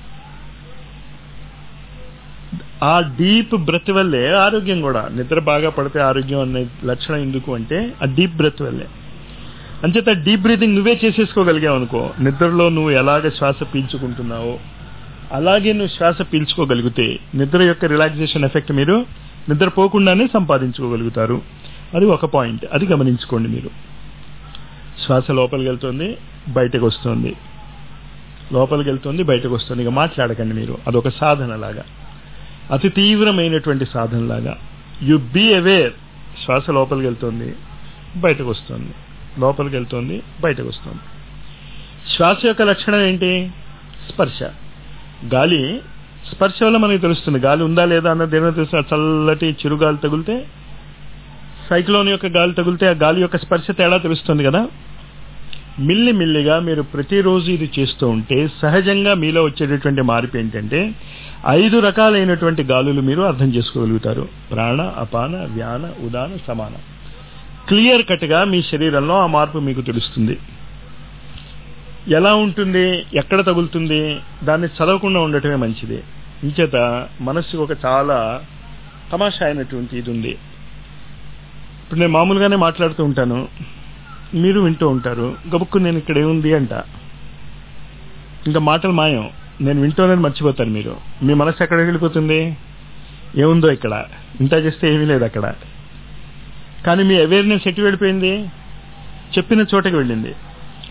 ఆ డీప్ బ్రెత్ వల్లే ఆరోగ్యం కూడా నిద్ర బాగా పడితే ఆరోగ్యం అనే లక్షణం ఎందుకు అంటే ఆ డీప్ బ్రెత్ వల్లే అంచేత డీప్ బ్రీతింగ్ నువ్వే చేసేసుకోగలిగావు అనుకో నిద్రలో నువ్వు ఎలాగ శ్వాస పీల్చుకుంటున్నావో అలాగే నువ్వు శ్వాస పీల్చుకోగలిగితే నిద్ర యొక్క రిలాక్సేషన్ ఎఫెక్ట్ మీరు నిద్రపోకుండానే సంపాదించుకోగలుగుతారు అది ఒక పాయింట్ అది గమనించుకోండి మీరు శ్వాస లోపలికి వెళ్తుంది బయటకు వస్తుంది లోపలికి వెళ్తుంది బయటకు వస్తుంది ఇక మాట్లాడకండి మీరు అదొక సాధన లాగా అతి తీవ్రమైనటువంటి సాధన లాగా యు బీ అవేర్ శ్వాస లోపలికి వెళ్తుంది బయటకు వస్తుంది లోపలికి వెళ్తుంది బయటకు వస్తుంది శ్వాస యొక్క లక్షణం ఏంటి స్పర్శ గాలి స్పర్శ వల్ల మనకి తెలుస్తుంది గాలి ఉందా లేదా అన్నది ఏమైనా తెలుస్తుంది చల్లటి చిరుగాలి తగిలితే సైక్లోన్ యొక్క గాలి తగిలితే ఆ గాలి యొక్క స్పర్శ తేడా తెలుస్తుంది కదా మిల్లి మిల్లిగా మీరు ప్రతిరోజు ఇది చేస్తూ ఉంటే సహజంగా మీలో వచ్చేటటువంటి మార్పు ఏంటంటే ఐదు రకాలైనటువంటి గాలులు మీరు అర్థం చేసుకోగలుగుతారు ప్రాణ అపాన వ్యాన ఉదాన సమాన క్లియర్ కట్ గా మీ శరీరంలో ఆ మార్పు మీకు తెలుస్తుంది ఎలా ఉంటుంది ఎక్కడ తగులుతుంది దాన్ని చదవకుండా ఉండటమే మంచిది ఇంచేత మనస్సుకు ఒక చాలా తమాషా అయినటువంటి ఇది ఉంది ఇప్పుడు నేను మామూలుగానే మాట్లాడుతూ ఉంటాను మీరు వింటూ ఉంటారు గబుక్కు నేను ఇక్కడ ఏముంది అంట ఇంకా మాటలు మాయం నేను వింటూనే మర్చిపోతాను మీరు మీ మనసు ఎక్కడికి వెళ్ళిపోతుంది ఏముందో ఇక్కడ ఇంత చేస్తే ఏమీ లేదు అక్కడ కానీ మీ అవేర్నెస్ ఎటు వెళ్ళిపోయింది చెప్పిన చోటకి వెళ్ళింది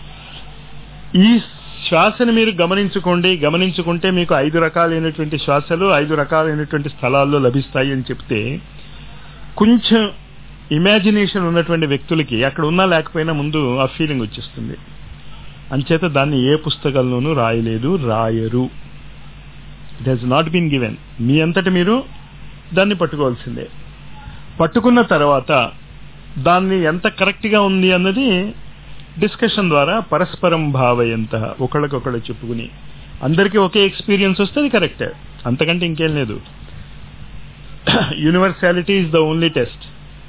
ఈ శ్వాసను మీరు గమనించుకోండి గమనించుకుంటే మీకు ఐదు రకాలైనటువంటి శ్వాసలు ఐదు రకాలైనటువంటి స్థలాల్లో లభిస్తాయి అని చెప్తే కొంచెం ఇమాజినేషన్ ఉన్నటువంటి వ్యక్తులకి అక్కడ ఉన్నా లేకపోయినా ముందు ఆ ఫీలింగ్ వచ్చేస్తుంది అంచేత దాన్ని ఏ పుస్తకంలోనూ రాయలేదు రాయరు it has not been given మీ అంతటి మీరు దాన్ని పట్టుకోవాల్సిందే పట్టుకున్న తర్వాత దాన్ని ఎంత కరెక్ట్గా ఉంది అన్నది డిస్కషన్ ద్వారా పరస్పరం భావయంత ఒకళ్ళకొకళ్ళు చెప్పుకుని అందరికీ ఒకే ఎక్స్పీరియన్స్ వస్తే అది కరెక్టే అంతకంటే ఇంకేం లేదు universality is the only test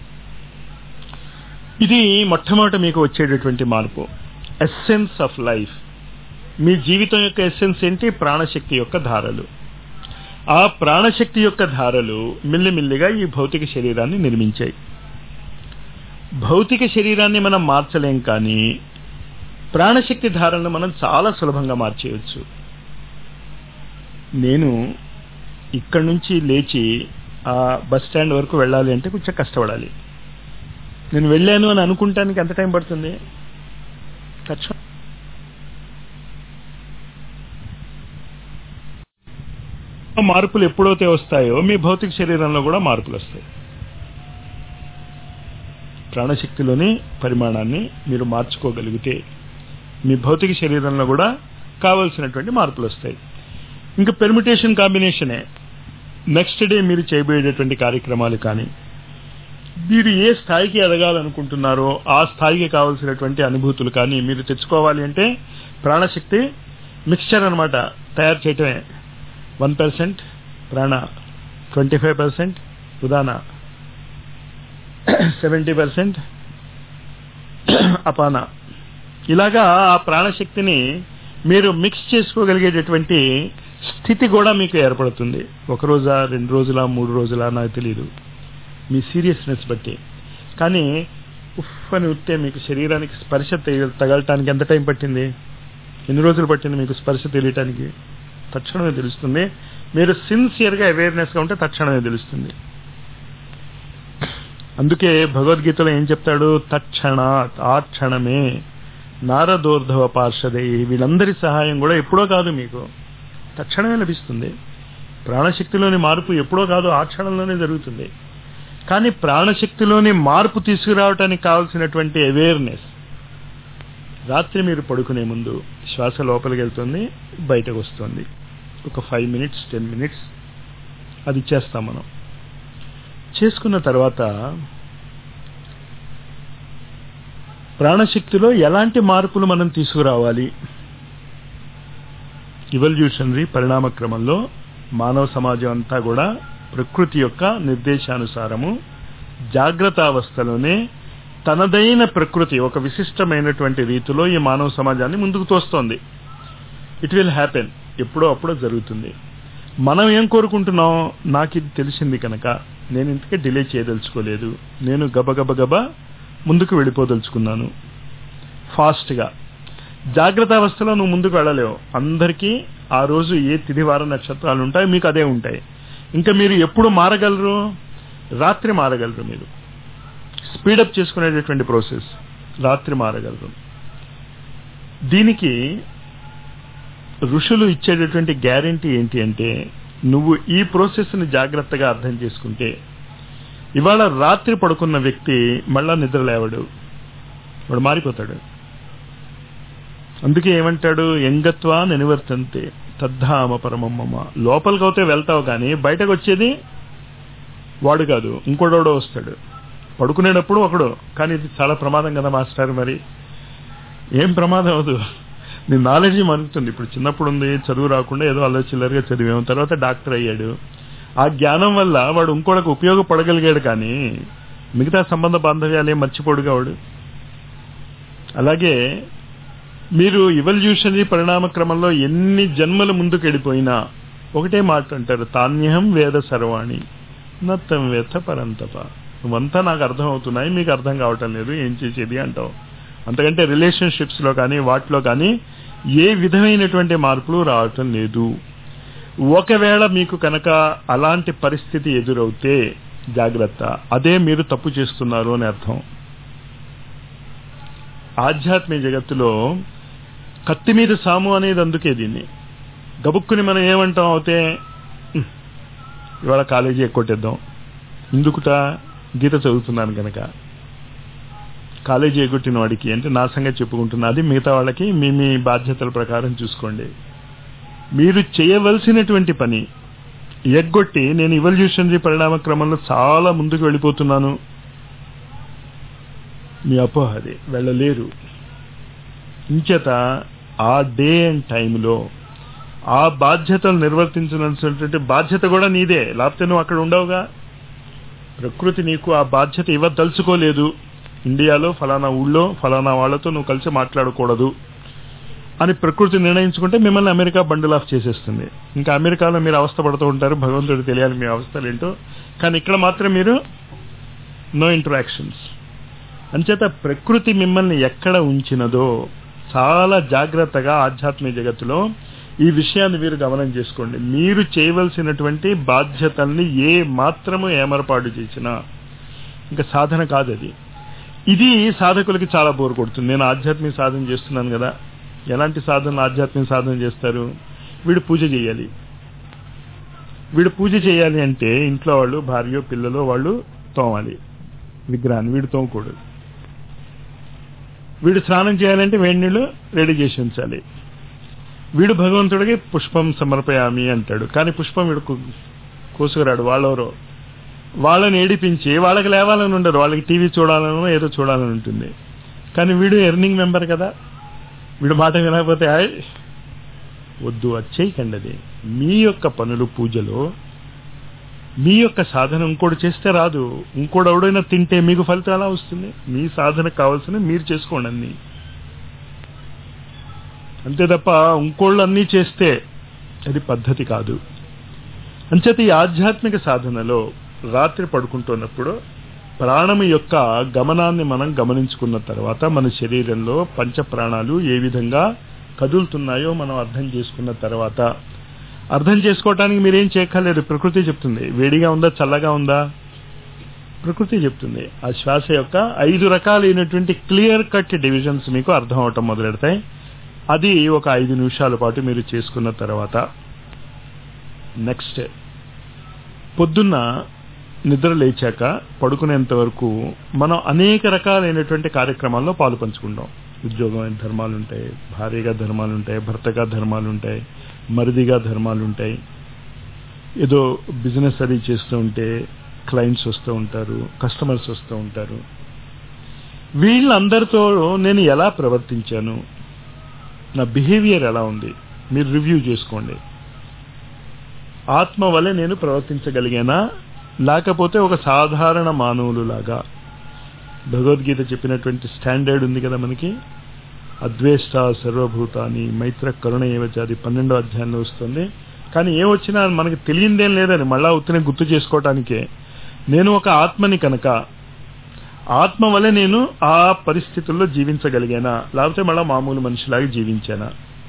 ఇది మొట్టమొదట మీకు వచ్చేటటువంటి మార్పు ఎస్సెన్స్ ఆఫ్ లైఫ్ మీ జీవితం యొక్క ఎస్సెన్స్ ఏంటి ప్రాణశక్తి యొక్క ధారలు ఆ ప్రాణశక్తి యొక్క ధారలు మిల్లిమిల్లిగా ఈ భౌతిక శరీరాన్ని నిర్మించాయి భౌతిక శరీరాన్ని మనం మార్చలేం కానీ ప్రాణశక్తి ధారలను మనం చాలా సులభంగా మార్చేయచ్చు నేను ఇక్కడి నుంచి లేచి ఆ బస్ స్టాండ్ వరకు వెళ్ళాలి అంటే కొంచెం కష్టపడాలి నేను వెళ్ళాను అని అనుకుంటానికి ఎంత టైం పడుతుంది తక్షణం మార్పులు ఎప్పుడైతే వస్తాయో మీ భౌతిక శరీరంలో కూడా మార్పులు వస్తాయి ప్రాణశక్తిలోని పరిమాణాన్ని మీరు మార్చుకోగలిగితే మీ భౌతిక శరీరంలో కూడా కావలసినటువంటి మార్పులు వస్తాయి ఇంకా పెర్మిటేషన్ కాంబినేషనే నెక్స్ట్ డే మీరు చేయబోయేటటువంటి కార్యక్రమాలు కానీ మీరు ఏ స్థాయికి ఎదగాలనుకుంటున్నారో ఆ స్థాయికి కావలసినటువంటి అనుభూతులు కానీ మీరు తెచ్చుకోవాలి అంటే ప్రాణశక్తి మిక్స్చర్ అనమాట తయారు చేయటమే వన్ పర్సెంట్ ప్రాణ ట్వంటీ ఫైవ్ పర్సెంట్ ఉదాన సెవెంటీ పర్సెంట్ అపాన ఇలాగా ఆ ప్రాణశక్తిని మీరు మిక్స్ చేసుకోగలిగేటటువంటి స్థితి కూడా మీకు ఏర్పడుతుంది ఒక రోజా రెండు రోజుల మూడు రోజుల నాకు తెలియదు మీ సీరియస్నెస్ బట్టి కానీ ఉఫ్ అని ఉత్తే మీకు శరీరానికి స్పర్శ తగలటానికి ఎంత టైం పట్టింది ఎన్ని రోజులు పట్టింది మీకు స్పర్శ తెలియటానికి తక్షణమే తెలుస్తుంది మీరు సిన్సియర్గా అవేర్నెస్గా ఉంటే తక్షణమే తెలుస్తుంది అందుకే భగవద్గీతలో ఏం చెప్తాడు తక్షణ ఆ క్షణమే నారదోర్ధవ పార్షదే వీళ్ళందరి సహాయం కూడా ఎప్పుడో కాదు మీకు తక్షణమే లభిస్తుంది ప్రాణశక్తిలోని మార్పు ఎప్పుడో కాదు ఆ క్షణంలోనే జరుగుతుంది కానీ ప్రాణశక్తిలోని మార్పు తీసుకురావటానికి కావాల్సినటువంటి అవేర్నెస్ రాత్రి మీరు పడుకునే ముందు శ్వాస లోపలికి వెళ్తుంది బయటకు వస్తుంది ఒక ఫైవ్ మినిట్స్ టెన్ మినిట్స్ అది చేస్తాం మనం చేసుకున్న తర్వాత ప్రాణశక్తిలో ఎలాంటి మార్పులు మనం తీసుకురావాలి ఇవల్యూషనరీ పరిణామ క్రమంలో మానవ సమాజం అంతా కూడా ప్రకృతి యొక్క నిర్దేశానుసారము జాగ్రత్త అవస్థలోనే తనదైన ప్రకృతి ఒక విశిష్టమైనటువంటి రీతిలో ఈ మానవ సమాజాన్ని ముందుకు తోస్తోంది ఇట్ విల్ హ్యాపెన్ ఎప్పుడో అప్పుడో జరుగుతుంది మనం ఏం కోరుకుంటున్నాం నాకు ఇది తెలిసింది కనుక నేను ఇంతకే డిలే చేయదలుచుకోలేదు నేను గబగబ గబ ముందుకు వెళ్ళిపోదలుచుకున్నాను ఫాస్ట్గా జాగ్రత్త అవస్థలో నువ్వు ముందుకు వెళ్ళలేవు అందరికీ ఆ రోజు ఏ తిదివార నక్షత్రాలు ఉంటాయి మీకు అదే ఉంటాయి ఇంకా మీరు ఎప్పుడు మారగలరు రాత్రి మారగలరు మీరు స్పీడప్ చేసుకునేటటువంటి ప్రాసెస్ రాత్రి మారగలరు దీనికి ఋషులు ఇచ్చేటటువంటి గ్యారంటీ ఏంటి అంటే నువ్వు ఈ ప్రాసెస్ని జాగ్రత్తగా అర్థం చేసుకుంటే ఇవాళ రాత్రి పడుకున్న వ్యక్తి మళ్ళా నిద్ర లేవడు వాడు మారిపోతాడు అందుకే ఏమంటాడు ఎంగత్వా నినివర్తంతే తద్ధామ పరమమ్మ లోపలికి అవుతే వెళ్తావు కానీ బయటకు వచ్చేది వాడు కాదు ఇంకోడోడో వస్తాడు పడుకునేటప్పుడు ఒకడు కానీ ఇది చాలా ప్రమాదం కదా మాస్టర్ మరి ఏం ప్రమాదం అవదు నీ నాలెడ్జ్ మరుగుతుంది ఇప్పుడు చిన్నప్పుడు ఉంది చదువు రాకుండా ఏదో అల్ల చిల్లరగా చదివాము తర్వాత డాక్టర్ అయ్యాడు ఆ జ్ఞానం వల్ల వాడు ఇంకోటికి ఉపయోగపడగలిగాడు కానీ మిగతా సంబంధ బాంధవ్యాలే మర్చిపోడుగా వాడు అలాగే మీరు ఇవల్యూషనరీ పరిణామ క్రమంలో ఎన్ని జన్మలు ముందుకు వెళ్ళిపోయినా ఒకటే మాట అంటారు తాన్యహం వేద సర్వాణి నత్తం వేత పరంతప నువ్వంతా నాకు అర్థం అవుతున్నాయి మీకు అర్థం కావటం లేదు ఏం చేసేది అంటావు అంతకంటే రిలేషన్షిప్స్లో కానీ వాటిలో కానీ ఏ విధమైనటువంటి మార్పులు రావటం లేదు ఒకవేళ మీకు కనుక అలాంటి పరిస్థితి ఎదురవుతే జాగ్రత్త అదే మీరు తప్పు చేస్తున్నారు అని అర్థం ఆధ్యాత్మిక జగత్తులో కత్తి మీద సాము అనేది అందుకే దీన్ని గబుక్కుని మనం ఏమంటాం అవుతే "ఉమ్, ఇవాళ కాలేజీ ఎక్కొట్టేద్దాం ఎందుకుట గీత చదువుతున్నాను కనుక కాలేజీ ఎగ్గొట్టిన వాడికి అంటే నా సంగతి చెప్పుకుంటున్నా అది మిగతా వాళ్ళకి మీ మీ బాధ్యతల ప్రకారం చూసుకోండి మీరు చేయవలసినటువంటి పని ఎగ్గొట్టి నేను ఇవల్యూషనరీ పరిణామ క్రమంలో చాలా ముందుకు వెళ్ళిపోతున్నాను మీ అపోహ అది వెళ్ళలేరు ఇంచేత ఆ డే అండ్ టైంలో ఆ బాధ్యతలు నిర్వర్తించాల్సినటువంటి బాధ్యత కూడా నీదే లేకపోతే నువ్వు అక్కడ ఉండవుగా ప్రకృతి నీకు ఆ బాధ్యత ఇవ్వదలుచుకోలేదు ఇండియాలో ఫలానా ఊళ్ళో ఫలానా వాళ్ళతో నువ్వు కలిసి మాట్లాడకూడదు అని ప్రకృతి నిర్ణయించుకుంటే మిమ్మల్ని అమెరికా బండిల్ ఆఫ్ చేసేస్తుంది ఇంకా అమెరికాలో మీరు అవస్థ పడుతూ ఉంటారు భగవంతుడు తెలియాలి మీ అవస్థలు ఏంటో కానీ ఇక్కడ మాత్రం మీరు నో ఇంటరాక్షన్స్ అంచేత ప్రకృతి మిమ్మల్ని ఎక్కడ ఉంచినదో చాలా జాగ్రత్తగా ఆధ్యాత్మిక జగత్తులో ఈ విషయాన్ని మీరు గమనం చేసుకోండి మీరు చేయవలసినటువంటి బాధ్యతల్ని ఏ మాత్రము ఏమరపాటు చేసినా ఇంకా సాధన కాదు అది ఇది సాధకులకి చాలా బోరు కొడుతుంది నేను ఆధ్యాత్మిక సాధన చేస్తున్నాను కదా ఎలాంటి సాధన ఆధ్యాత్మిక సాధన చేస్తారు వీడు పూజ చేయాలి వీడు పూజ చేయాలి అంటే ఇంట్లో వాళ్ళు భార్య పిల్లలు వాళ్ళు తోమాలి విగ్రహాన్ని వీడు తోమకూడదు వీడు స్నానం చేయాలంటే వేడి నీళ్ళు రెడీ చేసి ఉంచాలి వీడు భగవంతుడికి పుష్పం సమర్పయామి అంటాడు కానీ పుష్పం వీడు కు- కోసుకురాడు వాళ్ళెవరో వాళ్ళని ఏడిపించి వాళ్ళకి లేవాలని ఉండరు వాళ్ళకి టీవీ చూడాలనో ఏదో చూడాలని ఉంటుంది కానీ వీడు ఎర్నింగ్ మెంబర్ కదా వీడు మాట వినకపోతే "ఆయ్, వద్దు అది చేయకండి అది మీ యొక్క పనులు పూజలో మీ యొక్క సాధన ఇంకోటి చేస్తే రాదు ఇంకోటి ఎవడైనా తింటే మీకు ఫలితం ఎలా వస్తుంది మీ సాధనకు కావాల్సిన మీరు చేసుకోండి అన్ని అంతే తప్ప ఇంకోళ్ళు అన్నీ చేస్తే అది పద్ధతి కాదు అంచేత ఈ ఆధ్యాత్మిక సాధనలో రాత్రి పడుకుంటున్నప్పుడు ప్రాణము యొక్క గమనాన్ని మనం గమనించుకున్న తర్వాత మన శరీరంలో పంచ ప్రాణాలు ఏ విధంగా కదులుతున్నాయో మనం అర్థం చేసుకున్న తర్వాత అర్థం చేసుకోవటానికి మీరేం చేయక్కర్లేదు ప్రకృతి చెప్తుంది వేడిగా ఉందా చల్లగా ఉందా ప్రకృతి చెప్తుంది ఆ శ్వాస యొక్క ఐదు రకాలైనటువంటి క్లియర్ కట్ డివిజన్స్ మీకు అర్థం అవటం మొదలెడతాయి అది ఒక ఐదు నిమిషాల పాటు మీరు చేసుకున్న తర్వాత నెక్స్ట్ పొద్దున్న నిద్ర లేచాక పడుకునేంత వరకు మనం అనేక రకాలైనటువంటి కార్యక్రమాల్లో పాలు పంచుకుంటాం ఉద్యోగం ధర్మాలు ఉంటాయి భార్యగా ధర్మాలు ఉంటాయి భర్తగా ధర్మాలు ఉంటాయి మరిదిగా ధర్మాలు ఉంటాయి ఏదో బిజినెస్ అది చేస్తూ ఉంటే క్లయింట్స్ వస్తూ ఉంటారు కస్టమర్స్ వస్తూ ఉంటారు వీళ్ళందరితో నేను ఎలా ప్రవర్తించాను నా బిహేవియర్ ఎలా ఉంది మీరు రివ్యూ చేసుకోండి ఆత్మ వలె నేను ప్రవర్తించగలిగానా లేకపోతే ఒక సాధారణ మానవులులాగా భగవద్గీత చెప్పినటువంటి స్టాండర్డ్ ఉంది కదా మనకి అద్వేష్ట సర్వభూతాన్ని మైత్ర కరుణ ఏవచాది పన్నెండో అధ్యాయంలో వస్తుంది కానీ ఏమొచ్చినా మనకి తెలియందేం లేదని మళ్ళా ఉత్తనే గుర్తు చేసుకోవటానికే నేను ఒక ఆత్మని కనుక ఆత్మ వల్ల నేను ఆ పరిస్థితుల్లో జీవించగలిగానా లేకపోతే మళ్ళా మామూలు మనిషిలాగా జీవించానా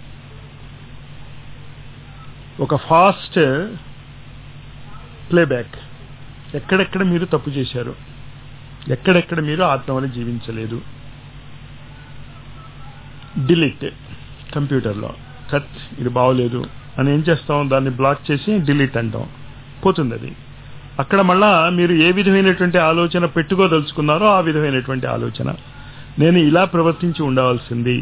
ఒక ఫాస్ట్ ప్లేబ్యాక్ ఎక్కడెక్కడ మీరు తప్పు చేశారు ఎక్కడెక్కడ మీరు ఆత్మ వల్ల జీవించలేదు డిలీట్ కంప్యూటర్లో కట్ ఇది బాగోలేదు అని ఏం చేస్తాం దాన్ని బ్లాక్ చేసి డిలీట్ అంటాం పోతుంది అది అక్కడ మళ్ళా మీరు ఏ విధమైనటువంటి ఆలోచన పెట్టుకోదలుచుకున్నారో ఆ విధమైనటువంటి ఆలోచన నేను ఇలా ప్రవర్తించి ఉండవలసింది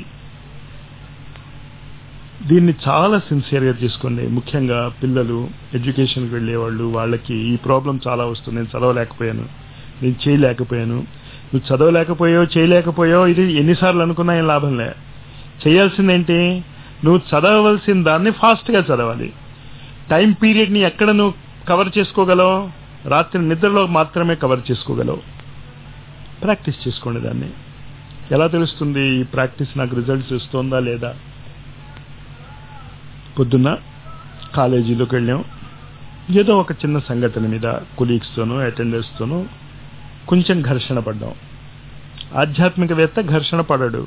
దీన్ని చాలా సిన్సియర్గా తీసుకోండి ముఖ్యంగా పిల్లలు ఎడ్యుకేషన్కి వెళ్ళేవాళ్ళు వాళ్ళకి ఈ ప్రాబ్లం చాలా వస్తుంది నేను చదవలేకపోయాను నేను చేయలేకపోయాను నువ్వు చదవలేకపోయావు చేయలేకపోయావు ఇది ఎన్నిసార్లు అనుకున్నా ఏం లాభం లే చేయాల్సిందేంటి నువ్వు చదవవలసిన దాన్ని ఫాస్ట్గా చదవాలి టైం పీరియడ్ని ఎక్కడ నువ్వు కవర్ చేసుకోగలవు రాత్రి నిద్రలో మాత్రమే కవర్ చేసుకోగలవు ప్రాక్టీస్ చేసుకోండి దాన్ని ఎలా తెలుస్తుంది ఈ ప్రాక్టీస్ నాకు రిజల్ట్స్ ఇస్తుందా లేదా పొద్దున్న కాలేజీలోకి వెళ్ళాం ఏదో ఒక చిన్న సంఘటన మీద కొలీగ్స్తోనూ అటెండర్స్తోనూ కొంచెం ఘర్షణ పడ్డాం ఆధ్యాత్మికవేత్త ఘర్షణ పడడు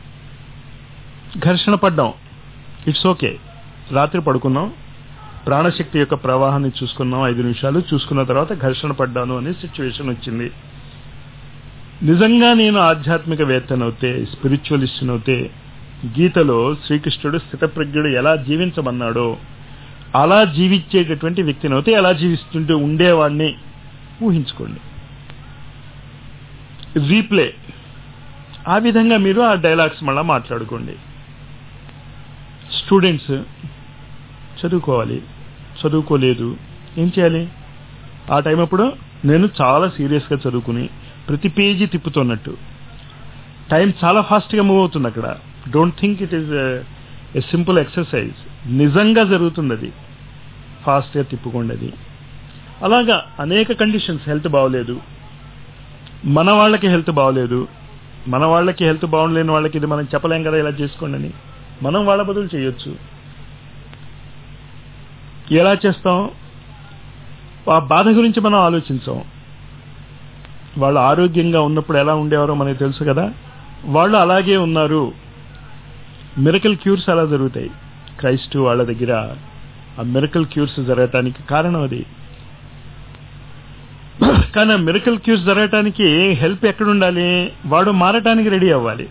ఘర్షణ పడ్డాం ఇట్స్ ఓకే రాత్రి పడుకున్నాం ప్రాణశక్తి యొక్క ప్రవాహాన్ని చూసుకున్నాం ఐదు నిమిషాలు చూసుకున్న తర్వాత ఘర్షణ పడ్డాను అనే సిచ్యువేషన్ వచ్చింది నిజంగా నేను ఆధ్యాత్మికవేత్తనవుతే స్పిరిచువలిస్ట్నవుతే గీతలో శ్రీకృష్ణుడు స్థితప్రజ్ఞుడు ఎలా జీవించమన్నాడో అలా జీవించేటటువంటి వ్యక్తిని అయితే ఎలా జీవిస్తుంటే ఉండేవాడిని ఊహించుకోండి రీప్లే ఆ విధంగా మీరు ఆ డైలాగ్స్ మళ్ళా మాట్లాడుకోండి స్టూడెంట్స్ చదువుకోవాలి చదువుకోలేదు ఏం చేయాలి ఆ టైం అప్పుడు నేను చాలా సీరియస్గా చదువుకుని ప్రతి పేజీ తిప్పుతున్నట్టు టైం చాలా ఫాస్ట్గా మూవ్ అవుతుంది అక్కడ don't think it is a simple exercise నిజంగా జరుగుతుంది అది ఫాస్ట్గా తిప్పుకోండి అది అలాగా అనేక కండిషన్స్ హెల్త్ బాగోలేదు మన వాళ్ళకి హెల్త్ బాగోలేదు మన వాళ్ళకి హెల్త్ బాగుండలేని వాళ్ళకి ఇది మనం చెప్పలేం కదా ఇలా చేసుకోండి అని మనం వాళ్ళ బదులు చేయొచ్చు ఎలా చేస్తాం ఆ బాధ గురించి మనం ఆలోచించాం వాళ్ళు ఆరోగ్యంగా ఉన్నప్పుడు ఎలా ఉండేవారో మనకు తెలుసు కదా వాళ్ళు అలాగే ఉన్నారు మిరకల్ క్యూర్స్ అలా జరుగుతాయి క్రైస్ట్ వాళ్ళ దగ్గర ఆ మిరకల్ క్యూర్స్ జరగటానికి కారణం అది కానీ ఆ మిరకల్ క్యూర్స్ జరగటానికి హెల్ప్ ఎక్కడుండాలి వాడు మారటానికి రెడీ అవ్వాలి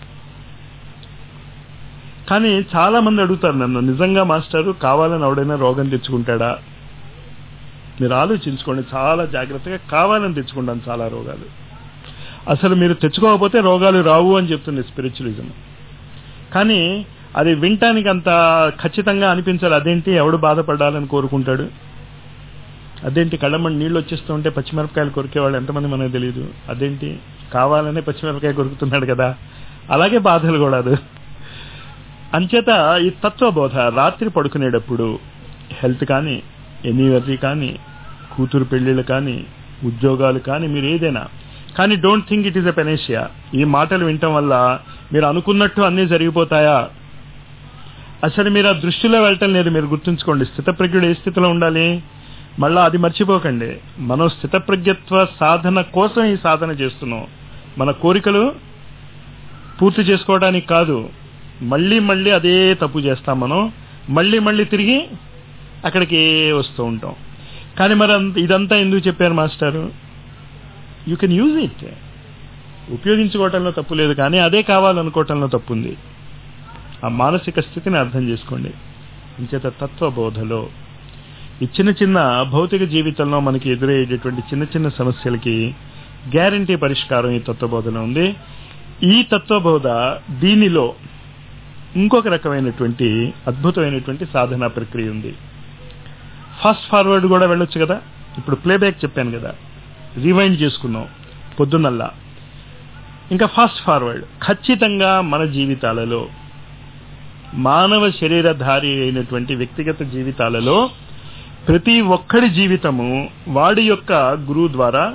కానీ చాలా మంది అడుగుతారు నన్ను నిజంగా మాస్టారు కావాలని ఎవడైనా రోగం తెచ్చుకుంటాడా మీరు ఆలోచించుకోండి చాలా జాగ్రత్తగా కావాలని తెచ్చుకుంటాను చాలా రోగాలు అసలు మీరు తెచ్చుకోకపోతే రోగాలు రావు అని చెప్తుంది స్పిరిచువలిజం కానీ అది వినటానికి అంత ఖచ్చితంగా అనిపించాలి అదేంటి ఎవడు బాధపడాలని కోరుకుంటాడు అదేంటి కళ్ళమ్మని నీళ్ళు వచ్చేస్తూ ఉంటే పచ్చిమిరపకాయలు కొరికేవాళ్ళు ఎంతమంది మనకు తెలియదు అదేంటి కావాలనే పచ్చిమిరపకాయ కొరుకుతున్నాడు కదా అలాగే బాధలు కూడా అది అంచేత ఈ తత్వబోధ రాత్రి పడుకునేటప్పుడు హెల్త్ కానీ ఎనీవర్జీ కానీ కూతురు పెళ్లిళ్ళు కానీ ఉద్యోగాలు కానీ మీరు ఏదైనా కానీ don't think it is a panacea ఈ మాటలు వినటం వల్ల మీరు అనుకున్నట్టు అన్నీ జరిగిపోతాయా అసలు మీరు ఆ దృష్టిలో వెళ్ళటం లేదు మీరు గుర్తుంచుకోండి స్థితప్రజ్ఞుడు ఏ స్థితిలో ఉండాలి మళ్ళా అది మర్చిపోకండి మనం స్థితప్రజ్ఞత్వ సాధన కోసం ఈ సాధన చేస్తున్నాం మన కోరికలు పూర్తి చేసుకోవడానికి కాదు మళ్ళీ మళ్ళీ అదే తప్పు చేస్తాం మనం మళ్ళీ మళ్ళీ తిరిగి అక్కడికి వస్తూ ఉంటాం కానీ మరి ఇదంతా ఎందుకు చెప్పారు మాస్టారు యూ కెన్ యూజ్ ఇట్ ఉపయోగించుకోవటంలో తప్పు లేదు కానీ అదే కావాలనుకోవటంలో తప్పు ఉంది ఆ మానసిక స్థితిని అర్థం చేసుకోండి ఇంచేత తత్వబోధలో ఈ చిన్న చిన్న భౌతిక జీవితంలో మనకి ఎదురయ్యేటటువంటి చిన్న చిన్న సమస్యలకి గ్యారంటీ పరిష్కారం ఈ తత్వబోధలో ఉంది ఈ తత్వబోధ దీనిలో ఇంకొక రకమైనటువంటి అద్భుతమైనటువంటి సాధనా ప్రక్రియ ఉంది ఫాస్ట్ ఫార్వర్డ్ కూడా వెళ్ళొచ్చు కదా ఇప్పుడు ప్లేబ్యాక్ చెప్పాను కదా రివైండ్ చేసుకున్నాం పొద్దున్నల్లా ఇంకా ఫాస్ట్ ఫార్వర్డ్ ఖచ్చితంగా మన జీవితాలలో మానవ శరీరధారి అయినటువంటి వ్యక్తిగత జీవితాలలో ప్రతి ఒక్కడి జీవితము వాడి యొక్క గురువు ద్వారా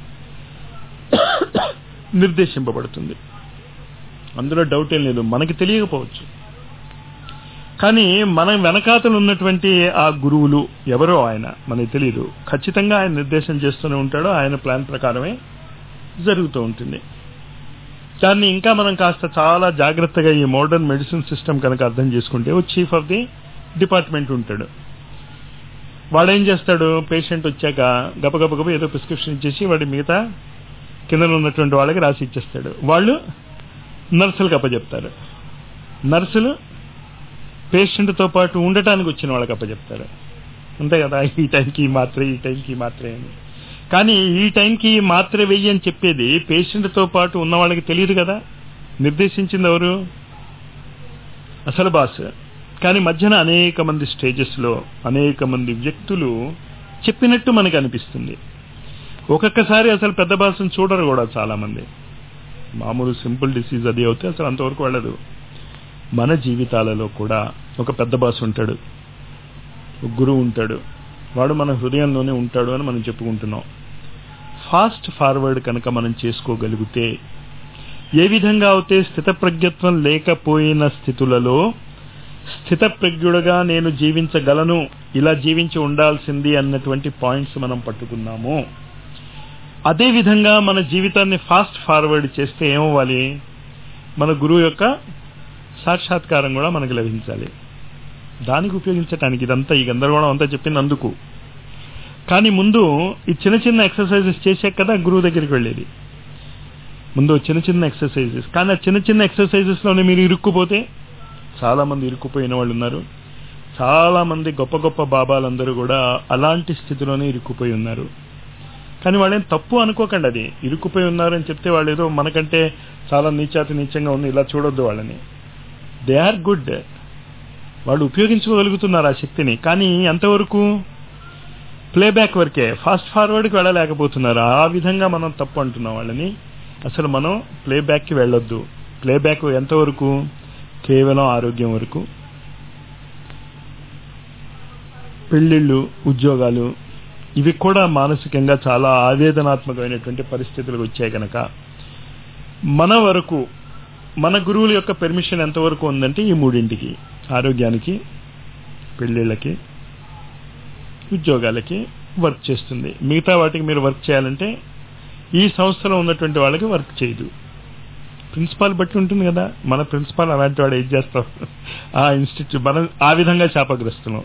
నిర్దేశింపబడుతుంది అందులో డౌట్ ఏం లేదు మనకి తెలియకపోవచ్చు కానీ మన వెనకాతలు ఉన్నటువంటి ఆ గురువులు ఎవరో ఆయన మనకి తెలియదు ఖచ్చితంగా ఆయన నిర్దేశం చేస్తూనే ఉంటాడో ఆయన ప్లాన్ ప్రకారమే జరుగుతూ ఉంటుంది దాన్ని ఇంకా మనం కాస్త చాలా జాగ్రత్తగా ఈ మోడర్న్ మెడిసిన్ సిస్టమ్ కనుక అర్థం చేసుకుంటే ఓ చీఫ్ ఆఫ్ ది డిపార్ట్మెంట్ ఉంటాడు వాడేం చేస్తాడు పేషెంట్ వచ్చాక గబగబ గబ ఏదో ప్రిస్క్రిప్షన్ ఇచ్చేసి వాడి మిగతా కింద ఉన్నటువంటి వాళ్ళకి రాసి ఇచ్చేస్తాడు వాళ్ళు నర్సులకు అప్పచెప్తారు నర్సులు పేషెంట్తో పాటు ఉండటానికి వచ్చిన వాళ్ళకి అప్పచెప్తారు అంతే కదా ఈ టైంకి ఈ మాత్ర ఈ టైంకి ఈ మాత్ర అని కానీ ఈ టైంకి ఈ మాత్ర వెయ్యి అని చెప్పేది పేషెంట్తో పాటు ఉన్న వాళ్ళకి తెలియదు కదా నిర్దేశించింది ఎవరు అసలు బాస్ కానీ మధ్యన అనేక మంది స్టేజెస్లో అనేక మంది వ్యక్తులు చెప్పినట్టు మనకు అనిపిస్తుంది ఒక్కొక్కసారి అసలు పెద్ద బాసును చూడరు కూడా చాలా మంది మామూలు సింపుల్ డిసీజ్ అది అవుతే అసలు అంతవరకు వెళ్ళదు మన జీవితాలలో కూడా ఒక పెద్ద బాస్ ఉంటాడు ఒక గురువు ఉంటాడు వాడు మన హృదయంలోనే ఉంటాడు అని మనం చెప్పుకుంటున్నాం ఫాస్ట్ ఫార్వర్డ్ కనుక మనం చేసుకోగలిగితే ఏ విధంగా అయితే స్థితప్రజ్ఞత్వం లేకపోయిన స్థితులలో స్థితప్రజ్ఞుడుగా నేను జీవించగలను ఇలా జీవించి ఉండాల్సింది అన్నటువంటి పాయింట్స్ మనం పట్టుకున్నాము అదే విధంగా మన జీవితాన్ని ఫాస్ట్ ఫార్వర్డ్ చేస్తే ఏమవ్వాలి మన గురువు యొక్క సాక్షాత్కారం కూడా మనకు లభించాలి దానికి ఉపయోగించటానికి ఇదంతా ఈ గందరగోళం అంతా చెప్పింది అందుకు కానీ ముందు ఈ చిన్న చిన్న ఎక్సర్సైజెస్ చేసాక కదా గురువు దగ్గరికి వెళ్ళేది ముందు చిన్న చిన్న ఎక్సర్సైజెస్ కానీ ఆ చిన్న చిన్న ఎక్సర్సైజెస్లోనే మీరు ఇరుక్కుపోతే చాలా మంది ఇరుక్కుపోయిన వాళ్ళు ఉన్నారు చాలా మంది గొప్ప గొప్ప బాబాలందరూ కూడా అలాంటి స్థితిలోనే ఇరుక్కుపోయి ఉన్నారు కానీ వాళ్ళేం తప్పు అనుకోకండి అది ఇరుక్కుపోయి ఉన్నారని చెప్తే వాళ్ళు ఏదో మనకంటే చాలా నీచాతి నీచంగా ఉంది ఇలా చూడొద్దు వాళ్ళని దే ఆర్ గుడ్ వాళ్ళు ఉపయోగించుకోగలుగుతున్నారు ఆ శక్తిని కానీ ఎంతవరకు ప్లేబ్యాక్ వరకే ఫాస్ట్ ఫార్వర్డ్కి వెళ్ళలేకపోతున్నారు ఆ విధంగా మనం తప్పు అంటున్నాం వాళ్ళని అసలు మనం ప్లేబ్యాక్కి వెళ్ళొద్దు ప్లేబ్యాక్ ఎంతవరకు కేవలం ఆరోగ్యం వరకు పెళ్ళిళ్ళు ఉద్యోగాలు ఇవి కూడా మానసికంగా చాలా ఆవేదనాత్మకమైనటువంటి పరిస్థితులకు వచ్చాయి కనుక మన వరకు మన గురువుల యొక్క పెర్మిషన్ ఎంతవరకు ఉందంటే ఈ మూడింటికి ఆరోగ్యానికి పెళ్ళిళ్ళకి ఉద్యోగాలకి వర్క్ చేస్తుంది మిగతా వాటికి మీరు వర్క్ చేయాలంటే ఈ సంస్థలో ఉన్నటువంటి వాళ్ళకి వర్క్ చేయదు ప్రిన్సిపాల్ బట్టి ఉంటుంది కదా మన ప్రిన్సిపాల్ అలాంటి వాడు ఏం చేస్తాం ఆ ఇన్స్టిట్యూట్ మనం ఆ విధంగా శాపగ్రస్తున్నాం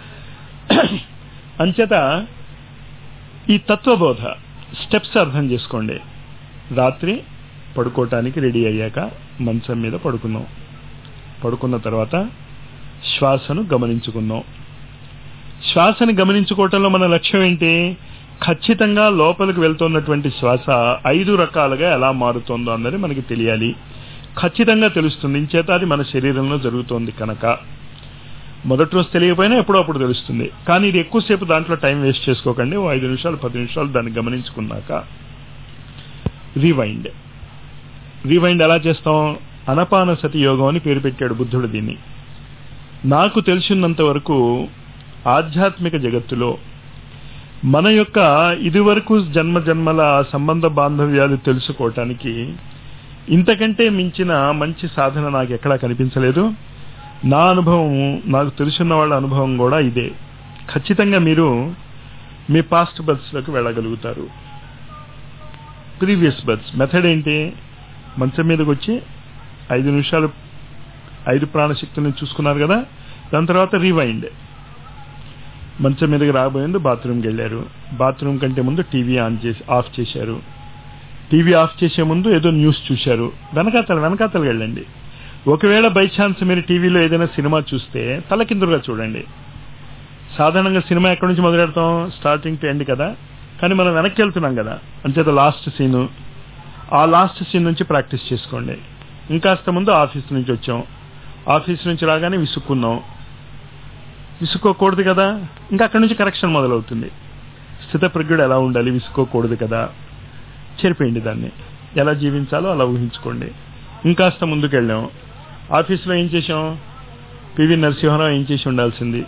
అంచేత ఈ తత్వబోధ స్టెప్స్ అర్థం చేసుకోండి రాత్రి పడుకోవటానికి రెడీ అయ్యాక మంచం మీద పడుకున్నాం పడుకున్న తర్వాత శ్వాసను గమనించుకుందాం శ్వాసను గమనించుకోవటంలో మన లక్ష్యం ఏంటి ఖచ్చితంగా లోపలికి వెళ్తున్నటువంటి శ్వాస ఐదు రకాలుగా ఎలా మారుతుందో అన్నది మనకి తెలియాలి ఖచ్చితంగా తెలుస్తుంది ఇంచేత అది మన శరీరంలో జరుగుతోంది కనుక మొదటి రోజు తెలియకపోయినా ఎప్పుడో అప్పుడు తెలుస్తుంది కానీ ఇది ఎక్కువసేపు దాంట్లో టైం వేస్ట్ చేసుకోకండి ఓ ఐదు నిమిషాలు పది నిమిషాలు దాన్ని గమనించుకున్నాక రీవైండ్ రీవైండ్ ఎలా చేస్తాం అనపాన సతి యోగం అని పేరు పెట్టాడు బుద్ధుడు దీన్ని నాకు తెలిసినంత వరకు ఆధ్యాత్మిక జగత్తులో మన యొక్క ఇదివరకు జన్మ జన్మల సంబంధ బాంధవ్యాలు తెలుసుకోవటానికి ఇంతకంటే మించిన మంచి సాధన నాకు ఎక్కడా కనిపించలేదు నా అనుభవం నాకు తెలుసున్న వాళ్ళ అనుభవం కూడా ఇదే ఖచ్చితంగా మీరు మీ పాస్ట్ బర్త్స్లోకి వెళ్ళగలుగుతారు ప్రీవియస్ బర్త్స్ మెథడ్ ఏంటి మంచం మీదకి వచ్చి ఐదు నిమిషాలు ఐదు ప్రాణశక్తులను చూసుకున్నారు కదా దాని తర్వాత రీవైండ్ మంచం మీదకి రాబోయేందు బాత్రూమ్కి వెళ్ళారు బాత్రూమ్ కంటే ముందు టీవీ ఆన్ చేసి ఆఫ్ చేశారు టీవీ ఆఫ్ చేసే ముందు ఏదో న్యూస్ చూశారు వెనకాతలు వెనకాతలు వెళ్ళండి ఒకవేళ బై ఛాన్స్ మీరు టీవీలో ఏదైనా సినిమా చూస్తే తలకిందులుగా చూడండి సాధారణంగా సినిమా ఎక్కడి నుంచి మొదలెడతాం స్టార్టింగ్ టు ఎండ్ కదా కానీ మనం వెనక్కి వెళ్తున్నాం కదా అంచేత లాస్ట్ సీను ఆ లాస్ట్ సీన్ నుంచి ప్రాక్టీస్ చేసుకోండి ఇంకాస్త ముందు ఆఫీస్ నుంచి వచ్చాం ఆఫీస్ నుంచి రాగానే విసుక్కున్నాం విసుకోకూడదు కదా ఇంకా అక్కడి నుంచి కరెక్షన్ మొదలవుతుంది స్థితప్రజ్ఞుడు ఎలా ఉండాలి విసుకోకూడదు కదా చెరిపేయండి దాన్ని ఎలా జీవించాలో అలా ఊహించుకోండి ఇంకాస్త ముందుకు వెళ్ళాం ఆఫీస్లో ఏం చేసాం పివి నరసింహారావు ఏం చేసి ఉండాల్సింది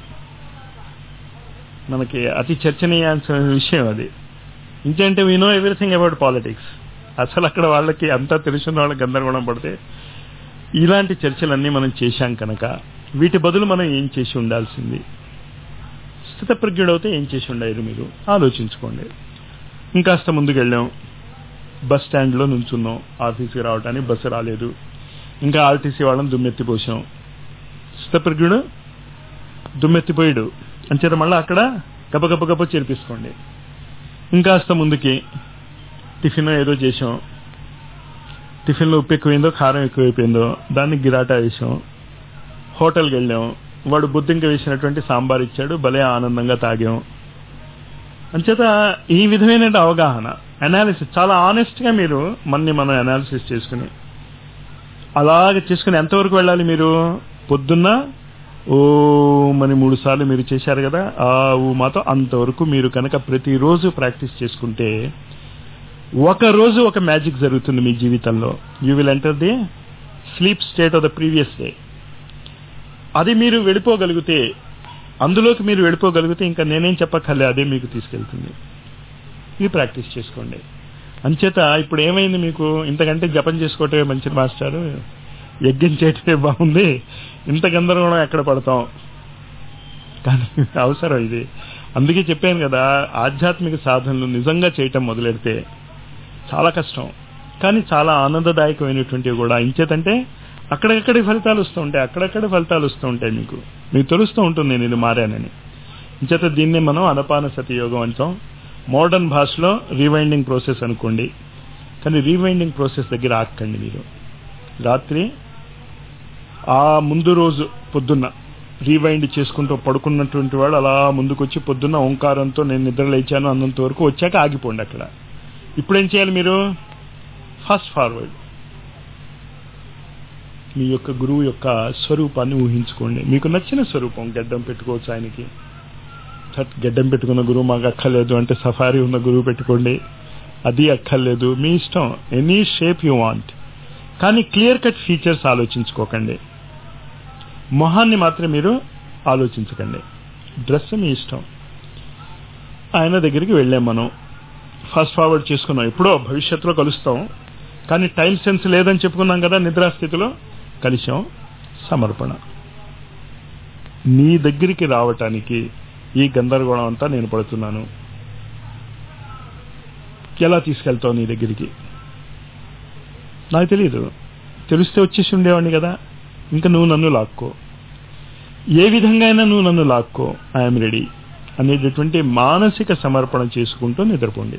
మనకి అతి చర్చనీయాంశమైన విషయం అది ఇంకేంటే we know everything about politics అసలు అక్కడ వాళ్ళకి అంతా తెలిసిన వాళ్ళకి గందరగోళం పడితే ఇలాంటి చర్చలన్నీ మనం చేశాం కనుక వీటి బదులు మనం ఏం చేసి ఉండాల్సింది స్థితప్రజ్ఞుడవుతే ఏం చేసి ఉండారు మీరు ఆలోచించుకోండి ఇంకాస్త ముందుకు వెళ్ళాం బస్ స్టాండ్లో నుంచున్నాం ఆఫీస్కి రావడానికి బస్సు రాలేదు ఇంకా ఆర్టీసీ వాళ్ళని దుమ్మెత్తిపోసాం స్థితప్రజ్ఞుడు దుమ్మెత్తిపోయాడు అంచేత మళ్ళీ అక్కడ గబ గబ గబ చేర్పించుకోండి ఇంకాస్త ముందుకి టిఫిన్ ఏదో చేసాం టిఫిన్లో ఉప్పు ఎక్కువైందో కారం ఎక్కువైపోయిందో దాన్ని గిరాటా వేసాం హోటల్కి వెళ్ళాం వాడు బుద్ధింక వేసినటువంటి సాంబార్ ఇచ్చాడు భలే ఆనందంగా తాగాం అంచేత ఈ విధమైన అవగాహన అనాలిసిస్ చాలా ఆనెస్ట్గా మీరు మన్ని మనం అనాలిసిస్ చేసుకుని అలాగ చేసుకుని ఎంతవరకు వెళ్ళాలి మీరు పొద్దున్న ఓ మరి మూడు సార్లు మీరు చేశారు కదా ఆ ఊ మాతో అంతవరకు మీరు కనుక ప్రతిరోజు ప్రాక్టీస్ చేసుకుంటే ఒక రోజు ఒక మ్యాజిక్ జరుగుతుంది మీ జీవితంలో you will enter the sleep state of the previous day అది మీరు వెళ్ళిపోగలిగితే అందులోకి మీరు వెళ్ళిపోగలిగితే ఇంకా నేనేం చెప్పక్కర్లే అదే మీకు తీసుకెళ్తుంది ఇది ప్రాక్టీస్ చేసుకోండి అంచేత ఇప్పుడు ఏమైంది మీకు ఇంతకంటే జపం చేసుకోవటమే మంచిది మాస్టారు యజ్ఞం చేయటమే బాగుంది ఇంత గందరగోళం ఎక్కడ పడతాం కానీ అవసరం ఇది అందుకే చెప్పాను కదా ఆధ్యాత్మిక సాధనలు నిజంగా చేయటం మొదలెడితే చాలా కష్టం కానీ చాలా ఆనందదాయకమైనటువంటివి కూడా ఇంచేతంటే అక్కడెక్కడి ఫలితాలు వస్తూ ఉంటాయి అక్కడెక్కడ ఫలితాలు వస్తూ ఉంటాయి మీకు మీకు తెలుస్తూ ఉంటుంది నేను ఇది మారానని ఇంచేత దీన్నే మనం అనపాన సతి యోగం అంటాం మోడర్న్ భాషలో రీవైండింగ్ ప్రాసెస్ అనుకోండి కానీ రీవైండింగ్ ప్రాసెస్ దగ్గర ఆక్కండి మీరు రాత్రి ఆ ముందు రోజు పొద్దున్న రీవైండ్ చేసుకుంటూ పడుకున్నటువంటి వాడు అలా ముందుకొచ్చి పొద్దున్న ఓంకారంతో నేను నిద్ర లేచాను అన్నంత వరకు వచ్చాక ఆగిపోండి అక్కడ ఇప్పుడేం చేయాలి మీరు ఫాస్ట్ ఫార్వర్డ్ మీ యొక్క గురువు యొక్క స్వరూపాన్ని ఊహించుకోండి మీకు నచ్చిన స్వరూపం గడ్డం పెట్టుకోవచ్చు ఆయనకి థట్ గడ్డం పెట్టుకున్న గురువు మాకు అక్కర్లేదు అంటే సఫారీ ఉన్న గురువు పెట్టుకోండి అది అక్కర్లేదు మీ ఇష్టం ఎనీ షేప్ యూ వాంట్ కానీ క్లియర్ కట్ ఫీచర్స్ ఆలోచించుకోకండి మొహాన్ని మాత్రం మీరు ఆలోచించకండి డ్రెస్ మీ ఇష్టం ఆయన దగ్గరికి వెళ్ళాం మనం ఫాస్ట్ ఫార్వర్డ్ చేసుకున్నాం ఎప్పుడో భవిష్యత్తులో కలుస్తాం కానీ టైం సెన్స్ లేదని చెప్పుకున్నాం కదా నిద్రాస్థితిలో కలిసాం సమర్పణ నీ దగ్గరికి రావటానికి ఈ గందరగోళం అంతా నేను పడుతున్నాను ఎలా తీసుకెళ్తావు నీ దగ్గరికి నాకు తెలియదు తెలిస్తే వచ్చేసి ఉండేవాడిని కదా ఇంకా నువ్వు నన్ను లాక్కో ఏ విధంగా అయినా నువ్వు నన్ను లాక్కో ఐఎమ్ రెడీ అనేటటువంటి మానసిక సమర్పణ చేసుకుంటూ నిద్రపోండి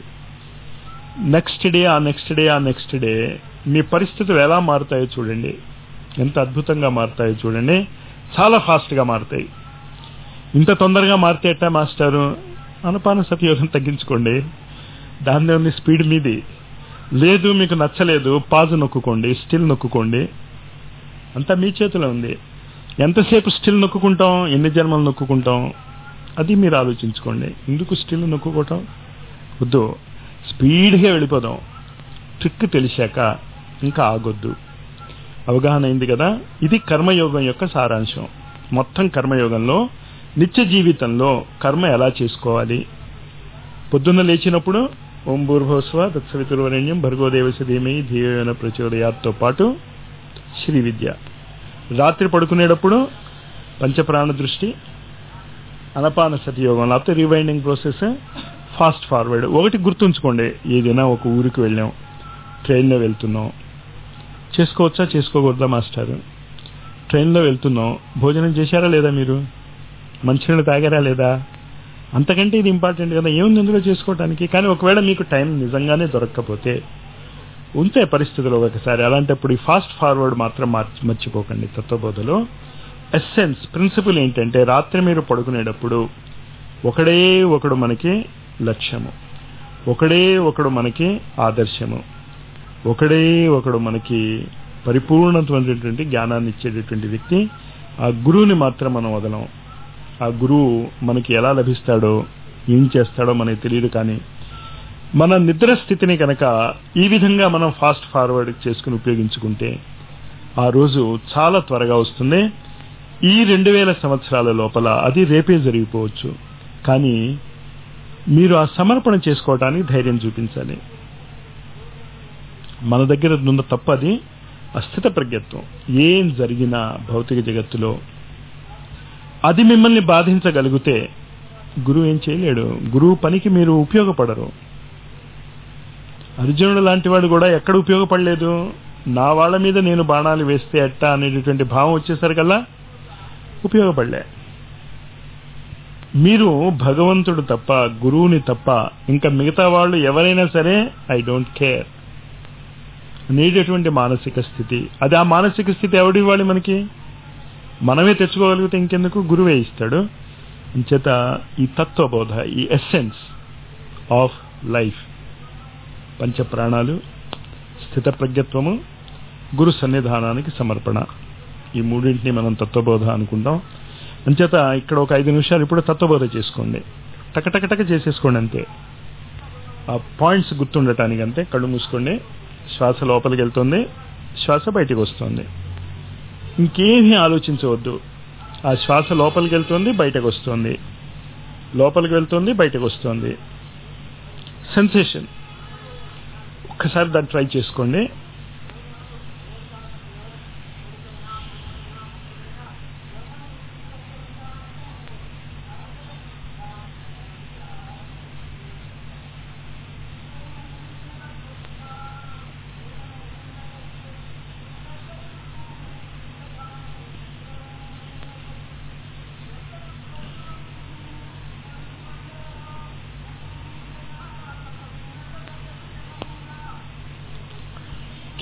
నెక్స్ట్ డే ఆ నెక్స్ట్ డే ఆ నెక్స్ట్ డే మీ పరిస్థితులు ఎలా మారుతాయో చూడండి ఎంత అద్భుతంగా మారుతాయో చూడండి చాలా ఫాస్ట్గా మారుతాయి ఇంత తొందరగా మారితే ఎట్టా మాస్టారు అనపాన సతయోగం తగ్గించుకోండి దాన్ని ఉంది స్పీడ్ మీది లేదు మీకు నచ్చలేదు పాజు నొక్కుకోండి స్టిల్ నొక్కుకోండి అంతా మీ చేతిలో ఉంది ఎంతసేపు స్టిల్ నొక్కుంటాం ఎన్ని జన్మలు నొక్కుంటాం అది మీరు ఆలోచించుకోండి ఎందుకు స్టిల్ నొక్కుకోవటం వద్దు స్పీడ్గా వెళ్ళిపోదాం ట్రిక్ తెలిసాక ఇంకా ఆగొద్దు అవగాహన అయింది కదా ఇది కర్మయోగం యొక్క సారాంశం మొత్తం కర్మయోగంలో నిత్య జీవితంలో కర్మ ఎలా చేసుకోవాలి పొద్దున్న లేచినప్పుడు ఓం భూర్భోస్వ తత్సవితుర్వరణ్యం భర్గోదేవస ధీమై ధీయన ప్రచోదయాత్తో పాటు శ్రీ విద్య రాత్రి పడుకునేటప్పుడు పంచప్రాణ దృష్టి అనపాన సతియోగం లేకపోతే రివైండింగ్ ప్రాసెస్ ఫాస్ట్ ఫార్వర్డ్ ఒకటి గుర్తుంచుకోండి ఏదైనా ఒక ఊరికి వెళ్ళాం ట్రైన్లో వెళ్తున్నాం చేసుకోవచ్చా చేసుకోకూడదా మాస్టర్ ట్రైన్లో వెళ్తున్నాం భోజనం చేశారా లేదా మీరు మంచినీళ్ళు తాగారా లేదా అంతకంటే ఇది ఇంపార్టెంట్ కదా ఏముంది ఇందులో చేసుకోవడానికి కానీ ఒకవేళ మీకు టైం నిజంగానే దొరక్కపోతే ఉంటే పరిస్థితులు ఒకసారి అలాంటప్పుడు ఈ ఫాస్ట్ ఫార్వర్డ్ మాత్రం మర్చిపోకండి తత్వబోధలో ఎస్సెన్స్ ప్రిన్సిపల్ ఏంటంటే రాత్రి మీరు పడుకునేటప్పుడు ఒకడే ఒకడు మనకి లక్ష్యము ఒకడే ఒకడు మనకి ఆదర్శము ఒకడే ఒకడు మనకి పరిపూర్ణమైనటువంటి జ్ఞానాన్ని ఇచ్చేటటువంటి వ్యక్తి ఆ గురువుని మాత్రం మనం వదలం ఆ గురువు మనకి ఎలా లభిస్తాడో ఏం చేస్తాడో మనకి తెలియదు కానీ మన నిద్ర స్థితిని కనుక ఈ విధంగా మనం ఫాస్ట్ ఫార్వర్డ్ చేసుకుని ఉపయోగించుకుంటే ఆ రోజు చాలా త్వరగా వస్తుంది ఈ రెండు వేల సంవత్సరాల లోపల అది రేపే జరిగిపోవచ్చు కానీ మీరు ఆ సమర్పణ చేసుకోవడానికి ధైర్యం చూపించాలి మన దగ్గర ఉన్న తప్పు అది అస్థిత ప్రజ్ఞత్వం ఏం జరిగినా భౌతిక జగత్తులో అది మిమ్మల్ని బాధించగలిగితే గురువు ఏం చేయలేడు గురువు పనికి మీరు ఉపయోగపడరు అర్జునుడు లాంటి వాడు కూడా ఎక్కడ ఉపయోగపడలేదు నా వాళ్ళ మీద నేను బాణాలు వేస్తే ఎట్టా అనేటటువంటి భావం వచ్చేసరికల్లా ఉపయోగపడలే మీరు భగవంతుడు తప్ప గురువుని తప్ప ఇంకా మిగతా వాళ్ళు ఎవరైనా సరే ఐ డోంట్ కేర్ అనేటటువంటి మానసిక స్థితి అది ఆ మానసిక స్థితి ఎవడివ్వాలి మనకి మనమే తెచ్చుకోగలిగితే ఇంకెందుకు గురువే ఇస్తాడు అంచేత ఈ తత్వబోధ ఈ ఎస్సెన్స్ ఆఫ్ లైఫ్ పంచ ప్రాణాలు స్థిత ప్రజ్ఞత్వము గురు సన్నిధానానికి సమర్పణ ఈ మూడింటిని మనం తత్వబోధ అనుకుంటాం అంచేత ఇక్కడ ఒక ఐదు నిమిషాలు ఇప్పుడు తత్వబోధ చేసుకోండి టకటకటక చేసేసుకోండి అంతే ఆ పాయింట్స్ గుర్తుండటానికి అంతే కళ్ళు మూసుకోండి శ్వాస లోపలికి వెళ్తుంది శ్వాస బయటికి వస్తుంది ఇంకేమీ ఆలోచించవద్దు ఆ శ్వాస లోపలికి వెళ్తుంది బయటకు వస్తుంది లోపలికి వెళ్తుంది బయటకు వస్తుంది సెన్సేషన్ ఒక్కసారి దాన్ని ట్రై చేసుకోండి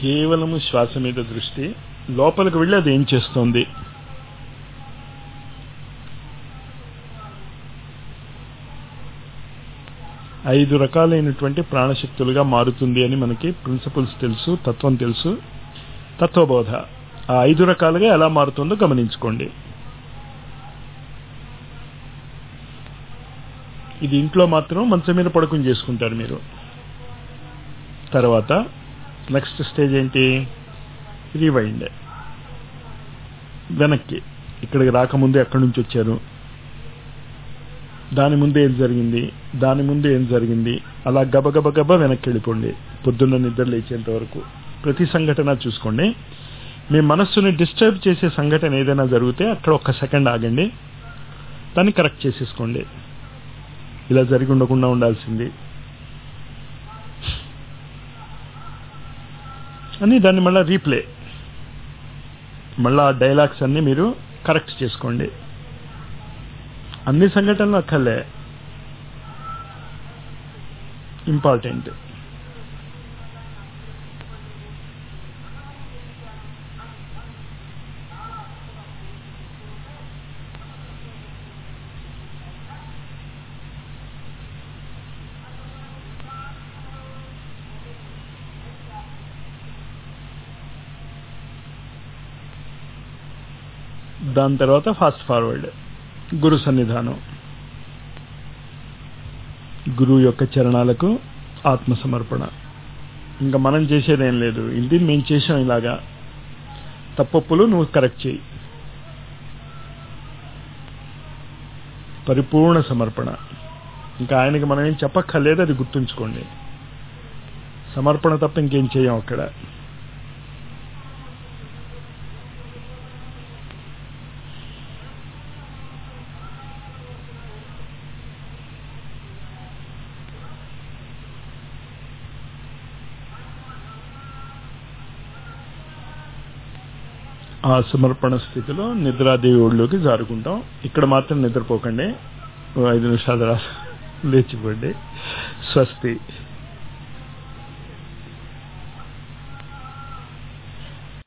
కేవలము శ్వాస మీద దృష్టి లోపలికి వెళ్ళి అది ఏం చేస్తోంది ఐదు రకాలైనటువంటి ప్రాణశక్తులుగా మారుతుంది అని మనకి ప్రిన్సిపల్స్ తెలుసు తత్వం తెలుసు తత్వబోధ ఆ ఐదు రకాలుగా ఎలా మారుతుందో గమనించుకోండి ఇది ఇంట్లో మాత్రం మంచం మీద పడుకుని చేసుకుంటారు మీరు తర్వాత నెక్స్ట్ స్టేజ్ ఏంటి రీవైండ్ వెనక్కి ఇక్కడికి రాకముందు ఎక్కడి నుంచి వచ్చారు దాని ముందు ఏం జరిగింది దాని ముందు ఏం జరిగింది అలా గబగబ గబ వెనక్కి వెళ్ళిపోండి పొద్దున్న నిద్ర లేచేంత వరకు ప్రతి సంఘటన చూసుకోండి మీ మనస్సుని డిస్టర్బ్ చేసే సంఘటన ఏదైనా జరిగితే అక్కడ ఒక్క సెకండ్ ఆగండి దాన్ని కరెక్ట్ చేసేసుకోండి ఇలా జరిగి ఉండకుండా ఉండాల్సింది అని దాన్ని మళ్ళీ రీప్లే మళ్ళీ ఆ డైలాగ్స్ అన్ని మీరు కరెక్ట్ చేసుకోండి అన్ని సంఘటనలు అక్కర్లే ఇంపార్టెంట్ దాని తర్వాత ఫాస్ట్ ఫార్వర్డ్ గురు సన్నిధానం గురువు యొక్క చరణాలకు ఆత్మసమర్పణ ఇంకా మనం చేసేదేం లేదు ఇది మేము చేసాం ఇలాగా తప్పప్పులు నువ్వు కరెక్ట్ చేయి పరిపూర్ణ సమర్పణ ఇంకా ఆయనకి మనం ఏం చెప్పక్కర్లేదు అది గుర్తుంచుకోండి సమర్పణ తప్ప ఇంకేం చేయం అక్కడ ఆ సమర్పణ స్థితిలో నిద్రాదేవుడిలోకి జారుకుంటాం ఇక్కడ మాత్రం నిద్రపోకండి ఓ ఐదు నిమిషాలు రా లేచిపోండి స్వస్తి